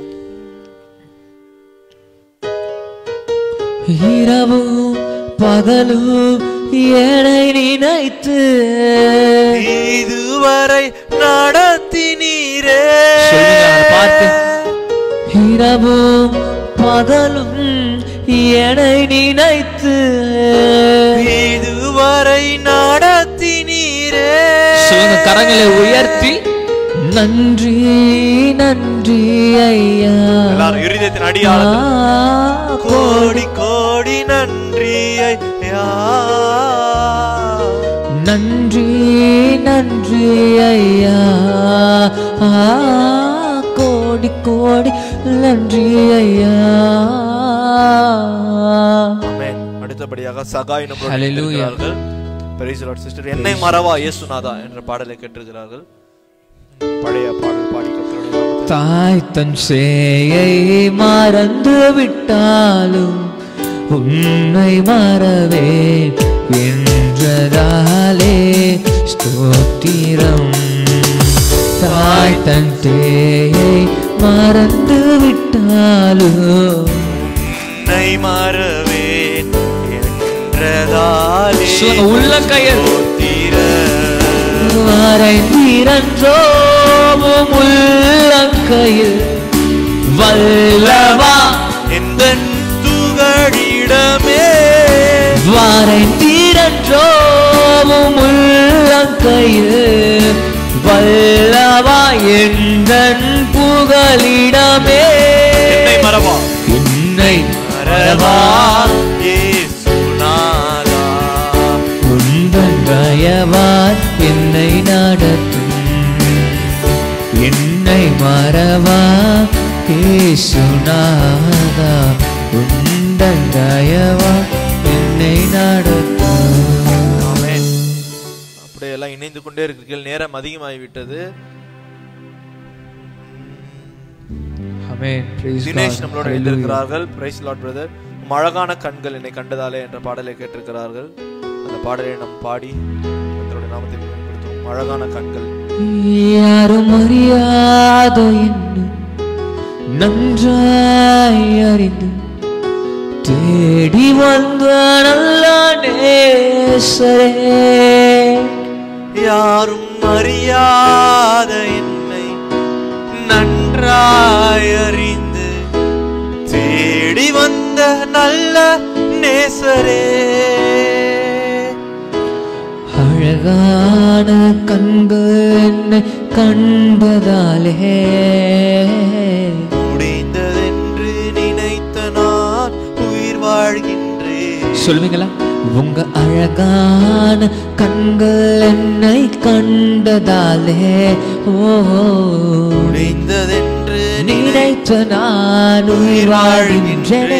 இரவும் பகலும் என்னை நினைத்து இதுவரை நடத்தினீரே சொல்லுங்க, அதை பார்த்து. இரவும் பகலும் என்னை நினைத்து இதுவரை நடத்தினீரே சொல்லுங்க கரங்களை உயர்த்தி நன்றி நன்றி ஐயா எல்லாரும் இருதயத்தின் அடியாளத்தில் ஆ, கோடி கோடி நன்றி ஐயா நன்றி நன்றி ஐயா ஆ, கோடி கோடி நன்றி ஐயா ஆமென் அடுத்தபடியாக சகாய் நம்மளோடு Hallelujah. இருக்கிறார்கள் பிரைஸ் லார்ட் சிஸ்டர் என்னை மறவா இயேசுநாதா என்ற பாடலை கேட்டிருக்கிறார்கள் பழைய பாடல் பாடி கர்த்தருடைய நாமத்தை தாய் தன் சேயை மறந்து விட்டாலும் உன்னை மறவேன் என்றதாலே ஸ்தோத்திரம் தாய் தன் சேயை மறந்து விட்டாலும் உன்னை மறவேன் என்றதாலே சொல்லுங்க, உள்ள கையில். ஸ்தோத்திரம். மறைந்திரன்றோவும் உள்ளங்கையில் வல்லவா எந்தன் துகளிடமே வரைந்திரன்றோவும் உள்ளங்கையில் வல்லவா எந்தன் புகலிடமே என்னை மறவா என்னை மறவா மறவா இயேசுநாதா உந்தன் தயவால் என்னை நடத்தும் என்னை மறவா ஏசுநாதா உந்தன் தயவா என்னை நடத்தும் ஆமென். அப்படியே எல்லாம் இணைந்து கொண்டே இருக்கிறீர்கள் நேரம் அதிகமாகிவிட்டது ஆமென் praise தினேஷ் God. நம்மளோட Hallelujah. எழுந்திருக்கிறார்கள் பிரைஸ் லார்ட் பிரதர் அழகான கண்கள் என்னை கண்டதாலே என்ற பாடலை கேட்டிருக்கிறார்கள் அந்த பாடலை நாம் பாடி கர்த்தருடைய நாமத்தை மேம்படுத்துவோம் அழகான கண்கள் யாரும் அறியாத என்ன நன்றாய் அறிந்து தேடி வந்த நல்ல நேசரே யாரும் அறியாத என்னை நன்றாய் அறிந்து தேடி வந்த நல்ல நேசரே அழகான கண்கள் என்னை கண்டதாலே முடிந்ததென்று நினைத்த நான் உயிர் வாழ்கின்றேன் சொல்லுவீங்களா உங்க அழகான கண்கள் என்னை கண்டதாலே ஓ முடிந்ததென்று நினைத்த நான் உயிர் வாழ்கின்றேனே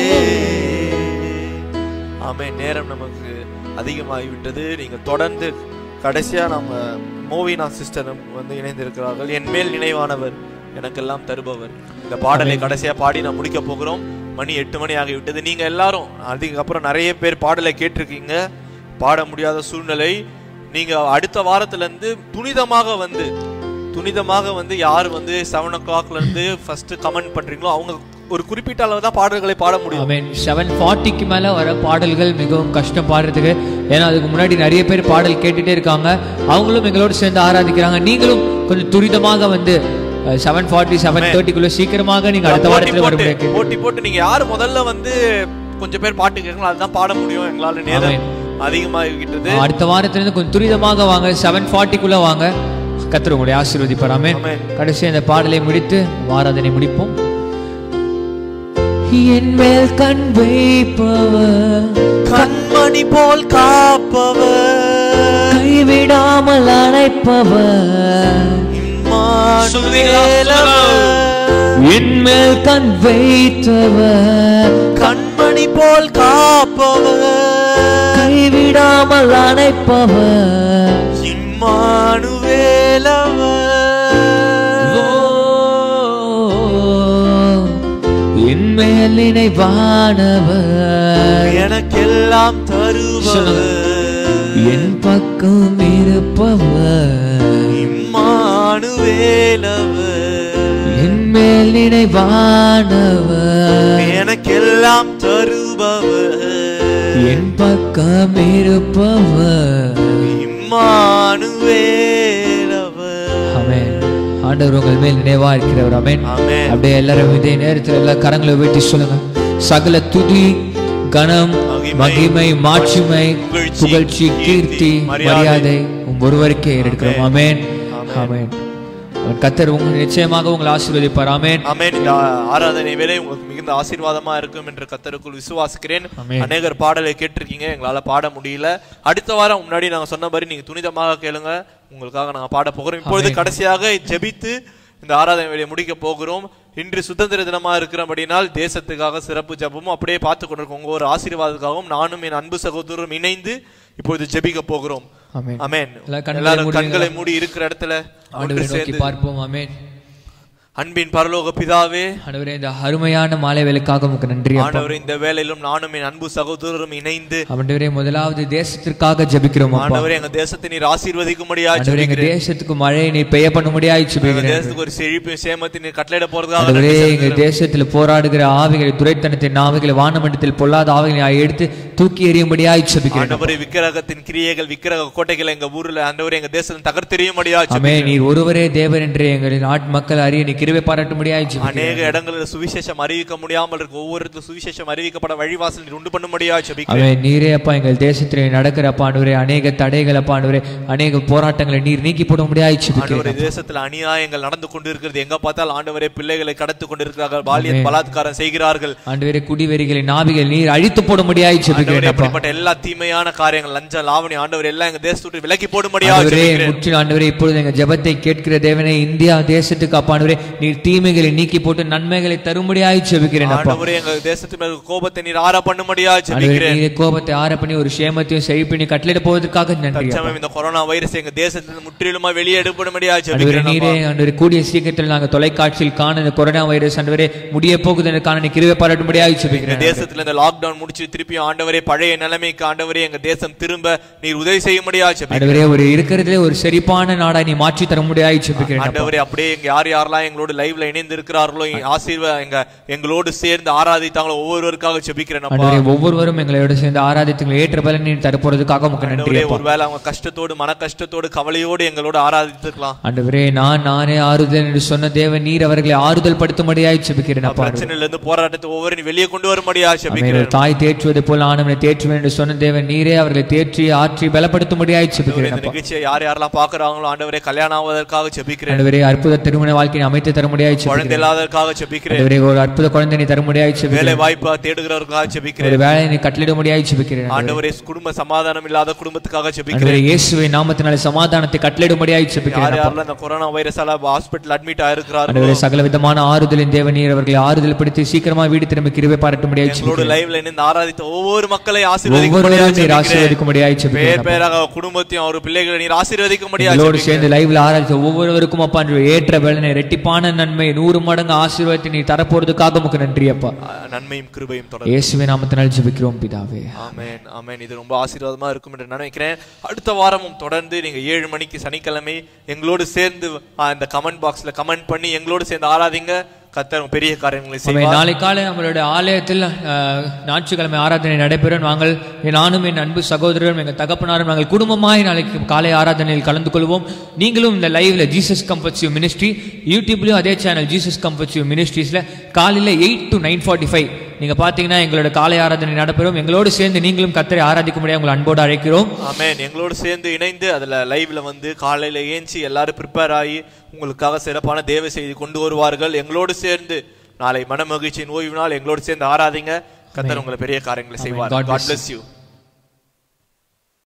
ஆமே நேரம் நமக்கு அதிகமாகிவிட்டது நீங்க தொடர்ந்து கடைசியா நம்ம மோவினா சிஸ்டர் வந்து இணைந்திருக்கிறார்கள் என் மேல் நினைவானவர் எனக்கெல்லாம் தருபவர் இந்த பாடலை கடைசியா பாடி நான் முடிக்க போகிறோம் மணி எட்டு மணி ஆகிவிட்டது நீங்க எல்லாரும் அதுக்கப்புறம் நிறைய பேர் பாடலை கேட்டிருக்கீங்க பாட முடியாத சூழ்நிலை நீங்க அடுத்த வாரத்துல இருந்து துனிதமாக வந்து துனிதமாக வந்து யார் வந்து செவன் ஓ கிளாக்ல இருந்து ஃபர்ஸ்ட் கமெண்ட் பண்றீங்களோ அவங்க ஒரு குறிப்பிட்ட அளவு தான் பாடல்களை பாட முடியும் ஆமென் செவன் ஃபார்ட்டிக்கு மேலே வர பாடல்கள் மிகவும் கஷ்டம் பாடுறதுக்கு ஏன்னா அதுக்கு முன்னாடி நிறைய பேர் பாடல் கேட்டுட்டே இருக்காங்க அவங்களும் எங்களோட சேர்ந்து ஆராதிக்கிறாங்க நீங்களும் கொஞ்சம் துரிதமாக வந்து செவன் ஃபார்ட்டி செவன் தேர்ட்டிக்குள்ள சீக்கிரமாக நீங்க அடுத்த போட்டி வாரத்தில் வர போட்டு முடியாது போட்டி போட்டு நீங்க யார் முதல்ல வந்து கொஞ்சம் பேர் பாட்டு கேட்கலாம் அதுதான் பாட முடியும் எங்களால நேரம் அதிகமாகிக்கிட்டது அடுத்த வாரத்துல இருந்து கொஞ்சம் துரிதமாக வாங்க செவன் ஃபார்ட்டிக்குள்ள வாங்க கத்திர உங்களை ஆசீர்வதிப்பார் ஆமென் ஆமென். கடைசி அந்த பாடலை முடித்து வாராதனை முடிப்போம் என் மேல் கண் வைப்பவர் கண்மணி போல் காப்பவர் கைவிடாமல் அழைப்பவர் இம்மானுவேலவர். என் மேல் கண் வைத்தவர் கண்மணி போல் காப்பவர் கைவிடாமல் அணைப்பவர் இம்மானுவேலவர் என் மேல் நினைவானவர் எனக்கெல்லாம் தருபவர் என் பக்கம் இருப்பவர் இம்மானுவேலவர் என் மேல் நினைவானவர் எனக்கெல்லாம் தருபவர் என் பக்கம் இருப்பவர் இம்மானுவேலவர் ஆமென் ஆண்டவர் உங்கள் மேல் நினைவா இருக்கிறவர் ஆமென் ஆமென் அப்படியே எல்லாரும் இதே நேரத்தில் எல்லா கரங்களை வெட்டி சொல்லுங்க சகல துதி கணம் மகிமை, மகிமை மாட்சிமை புகழ்ச்சி, புகழ்ச்சி கீர்த்தி கீர்த்தி, மரியாதை, மரியாதை உம் ஒருவருக்கே இருக்கிறோம் ஆமென் ஆமென். ஆமென் அவன் கத்தர் உங்க நிச்சயமாக உங்களை ஆசீர்வதிப்பார் ஆமென் ஆமென் இந்த ஆராதனை வேலை உங்களுக்கு மிகுந்த ஆசீர்வாதமா இருக்கும் என்று கத்தருக்குள் விசுவாசிக்கிறேன் ஆமென். அநேகர் பாடலை கேட்டிருக்கீங்க எங்களால பாட முடியல அடுத்த வாரம் முன்னாடி நாங்க சொன்ன மாதிரி நீங்க துணிதமாக கேளுங்க உங்களுக்காக நாங்க பாட போகிறோம் இப்பொழுது ஆமென். கடைசியாக ஜெபித்து இந்த ஆராதனை வேலையை முடிக்க போகிறோம் இன்று சுதந்திர தினமா இருக்கிறபடினால் தேசத்துக்காக சிறப்பு ஜெபமும் அப்படியே பார்த்து கொண்டிருக்கோம் உங்க ஒரு ஆசீர்வாதத்துக்காகவும் நானும் என் அன்பு சகோதரரும் இணைந்து இப்பொழுது ஜெபிக்க போகிறோம் ஆமென் அமேன் எல்லா கண்களை எல்லாரும் மூடுங்க. கண்களை மூடி இருக்கிற இடத்துல ஒன்று ஆண்டவரை நோக்கி சேர்ந்து பார்ப்போம் ஆமென் அன்பின் பரலோக பிதாவே ஆண்டவரே இந்த அருமையான மாலை வேலைக்காக உமக்கு நன்றி அப்பா ஆண்டவரே இந்த வேலையிலும் நானும் என் அன்பு சகோதரரும் இணைந்து ஆண்டவரே முதலாவது தேசத்திற்காக ஜெபிக்கிறோம் அப்பா ஆண்டவரே எங்க தேசத்தை நீர் ஆசீர்வதிக்கும்படியா ஆண்டவரே எங்க ஜெபிக்கிறேன் தேசத்துக்கு மழை நீ பெய்ய பண்ணும்படியாய் எங்க ஜெபிக்கிறேன் தேசத்துக்கு ஒரு செழிப்பு சேமத்தை நீர் கட்டளையிட போறதுக்காக ஆண்டவரே நன்றி எங்க செலுத்துகிறோம். தேசத்தில் போராடுகிற ஆவிகளை துரைத்தனத்தின் ஆவிகளை வானமண்டத்தில் பொல்லாத ஆவிகளை எடுத்து தூக்கி எறியும்படியாய் ஜெபிக்கிறேன் ஆண்டவரே விக்கிரகத்தின் கிரியைகள் விக்கிரக கோட்டைகள் எங்க ஊர்ல ஆண்டவரே எங்க தேசத்தை தகர்த்தெறியும்படியா ஆமே ஜெபிக்கிறேன். நீர் ஒருவரே தேவன் என்று எங்களின் நாட்டு மக்கள் அறிய நீ கிருபை பாராட்டும்படியாய் ஜெபிக்கிறேன் அநேக இடங்களில் சுவிசேஷம் அறிவிக்க முடியாமல் இருக்க ஒவ்வொரு இடத்துல சுவிசேஷம் அறிவிக்கப்பட வழிவாசல் நீர் உண்டு பண்ணும்படியா ஜெபிக்கிறேன் ஆமே நீரே அப்பா எங்கள் தேசத்தில் நடக்கிற அப்பா ஆண்டவரே அநேக தடைகள் அப்பா ஆண்டவரே அநேக போராட்டங்களை நீர் நீக்கி போட முடியாய் ஆண்டவரே ஜெபிக்கிறேன் தேசத்துல அநியாயங்கள் நடந்து கொண்டிருக்கிறது எங்க பார்த்தால் ஆண்டவரே பிள்ளைகளை கடத்து கொண்டிருக்கிறார்கள் பாலியல் பலாத்காரம் செய்கிறார்கள் ஆண்டவரே குடிவெறிகளை நாவிகள் நீர் அழித்து போட முடியாய் ஆண்டவரே ஜெபிக்கிறேன் அப்பா அப்படிப்பட்ட எல்லா தீமையான காரியங்கள் லஞ்ச லாவணி ஆண்டவர் எல்லாம் எங்க தேசத்தை விட்டு விலக்கி போடும்படியா ஆண்டவரே ஜெபிக்கிறேன். முற்றிலும் ஆண்டவரே இப்பொழுது எங்க ஜெபத்தை கேட்கிற தேவனே இந்தியா தேசத்துக்கு அப்பா ஆண்டவரே நீர் தீமைகளை நீக்கி போட்டு நன்மைகளை தரும்படியாய் ஜெபிக்கிறேன் அப்பா ஆண்டவரே எங்க தேசத்து மேல கோபத்தை நீர் ஆற பண்ணும்படியா ஆண்டவரே ஜெபிக்கிறேன் நீரே கோபத்தை ஆற பண்ணி ஒரு சேமத்தையும் செழிப்பினி கட்டளிட போவதற்காக நன்றி அப்பா. தற்சமயம் இந்த கொரோனா வைரஸ் எங்க தேசத்துல முற்றிலுமா வெளியே எடுப்படும்படியா ஆண்டவரே ஜெபிக்கிறேன் நீரே ஆண்டவரே கூடிய சீக்கிரத்தில் நாங்க தொலைக்காட்சியில் காண இந்த கொரோனா வைரஸ் ஆண்டவரே முடிய போகுது என்று காண நீ கிருபை பாராட்டும்படியாய் எங்க ஜெபிக்கிறேன் தேசத்துல இந்த லாக்டவுன் முடிச்சு திருப்பியும் ஆண்டவரே பழைய நிலைமைக்கு ஆண்டவரே எங்க தேசம் திரும்ப நீர் உதவி செய்யும்படியா ஜெபிக்கிறேன் ஆண்டவரே ஒரு இருக்கிறதுலே ஒரு செழிப்பான நாடா நீ மாற்றி தர முடியாய் ஜெபிக்கிறேன் அப்பா. ஆண்டவரே அப்படியே எங்க யார் யாரெல்லாம் எங்களோட லைவ்ல இணைந்து இருக்கிறார்களோ ஆசீர்வா எங்க எங்களோடு சேர்ந்து ஆராதித்தாங்களோ ஒவ்வொருவருக்காக ஜெபிக்கிறேன் அப்பா ஆண்டவரே ஒவ்வொருவரும் எங்களோட சேர்ந்து ஆராதித்துங்களை ஏற்ற பலன் நீ தரப்போறதுக்காக உமக்கு நன்றி ஆண்டவரே அப்பா ஒருவேளை அவங்க கஷ்டத்தோடு மன கஷ்டத்தோடு கவலையோடு எங்களோட ஆராதித்துக்கலாம் ஆண்டவரே நான் நானே ஆறுதல் என்று சொன்ன தேவன் நீர் அவர்களை ஆறுதல் படுத்தும்படியாய் ஜெபிக்கிறேன் அப்பா பிரச்சனையில இருந்து போராட்டத்தை ஒவ்வொரு வெளியே கொண்டு வரும்படியா ஆமென். ஜெபிக்கிறேன் ஒரு தாய் தேற்றுவது போல ஆனவனை தேற்றுவேன் என்று சொன்ன தேவன் நீரே அவர்களை தேற்றி ஆற்றி பலப்படுத்தும்படியாய் ஜெபிக்கிறேன் இந்த அப்பா நிகழ்ச்சியை யார் யாரெல்லாம் பாக்குறாங்களோ ஆண்டவரே கல்யாணம் ஆவதற்காக ஜெபிக்கிறேன் ஆண்டவரே அற்புத திருமண வாழ்க்கையை அமைத்து தர முடியாய் குழந்தை ஜெபிக்கிறேன் இல்லாததற்காக ஜெபிக்கிறேன் ஆண்டவரே ஒரு அற்புத குழந்தை நீ தர முடியாய் வேலை ஜெபிக்கிறேன் வாய்ப்பா தேடுகிறவருக்காக ஜெபிக்கிறேன் ஒரு வேலையை நீ கட்டளிட முடியாய் ஜெபிக்கிறேன் ஆண்டவரே குடும்ப சமாதானம் இல்லாத குடும்பத்துக்காக ஜெபிக்கிறேன் ஆண்டவரே இயேசுவை நாமத்தினாலே சமாதானத்தை கட்டளிடும்படியாய் ஜெபிக்கிறேன் யார் அப்பா. யாரெல்லாம் இந்த கொரோனா வைரஸால ஹாஸ்பிட்டல் அட்மிட் ஆயிருக்கிறார்களோ ஆண்டவரே சகல விதமான ஆறுதலின் தேவன் நீர் அவர்களை ஆறுதல் படுத்தி சீக்கிரமா வீடு திரும்ப கிருபை பாராட்டும்படியாய் எங்களோட ஜெபிக்கிறேன் லைவ்ல இருந்து ஆராதித்த ஒவ்வொரு மக்களை ஒவ்வொருவரும் நீர் ஆசீர்வதிக்கும்படியா ஆசீர்வதிக்கும்படியாய் ஜெபிக்கிறேன் பேர் அப்பா. பேராக குடும்பத்தையும் அவர் பிள்ளைகளை நீர் ஆசீர்வதிக்கும்படியா எங்களோடு சேர்ந்து லைவ்ல ஆராய்ச்சி ஒவ்வொருவருக்கும் அப்பா என்று ஏற்ற வேலனை ரெட்டிப்பான நன்மை நூறு மடங்கு ஆசீர்வாதத்தை நீ தரப்போறதுக்காக உமக்கு நன்றி அப்பா நன்மையும் கிருபையும் தொடரும் இயேசுவின் நாமத்தினால் ஜெபிக்கிறோம் பிதாவே ஆமென் ஆமென் இது ரொம்ப ஆசீர்வாதமா இருக்கும் என்று நினைக்கிறேன் அடுத்த வாரமும் தொடர்ந்து நீங்க ஏழு மணிக்கு சனிக்கிழமை எங்களோடு சேர்ந்து ஆ, இந்த கமெண்ட் பாக்ஸ்ல கமெண்ட் பண்ணி எங்களோடு சேர்ந்து ஆராதிங்க கத்தர் பெரிய காரியங்களை ஆமென். செய்வார் நாளை காலை நம்மளுடைய ஆலயத்தில் அஹ், ஞாயிற்றுக்கிழமை ஆராதனை நடைபெறும் நாங்கள் என் நானும் என் அன்பு சகோதரரும் எங்கள் தகப்பனாரும் நாங்கள் குடும்பமாய் நாளைக்கு காலை ஆராதனையில் கலந்து கொள்வோம் நீங்களும் இந்த லைவ்ல ஜீசஸ் கம்பல்சிவ் மினிஸ்ட்ரி யூடியூப்லயும் அதே சேனல் ஜீசஸ் கம்பல்சிவ் மினிஸ்ட்ரீஸ்ல காலையில eight to nine forty five நீங்க பாத்தீங்கன்னா எங்களோட காலை ஆராதனை நடைபெறும் எங்களோடு சேர்ந்து நீங்களும் கத்தரை ஆராதிக்கும்படியாக உங்களை அன்போடு அழைக்கிறோம் ஆமென் எங்களோடு சேர்ந்து இணைந்து அதுல லைவ்ல வந்து காலையில ஏஞ்சி எல்லாரும் ப்ரிப்பேர் ஆகி உங்களுக்காக சிறப்பான தேவ செய்தி கொண்டு வருவார்கள் எங்களோடு சேர்ந்து நாளை மன மகிழ்ச்சியின் ஓய்வு நாள் எங்களோடு சேர்ந்து ஆராதிங்க கத்தர் உங்களை பெரிய காரியங்களை செய்வார் God God bless bless you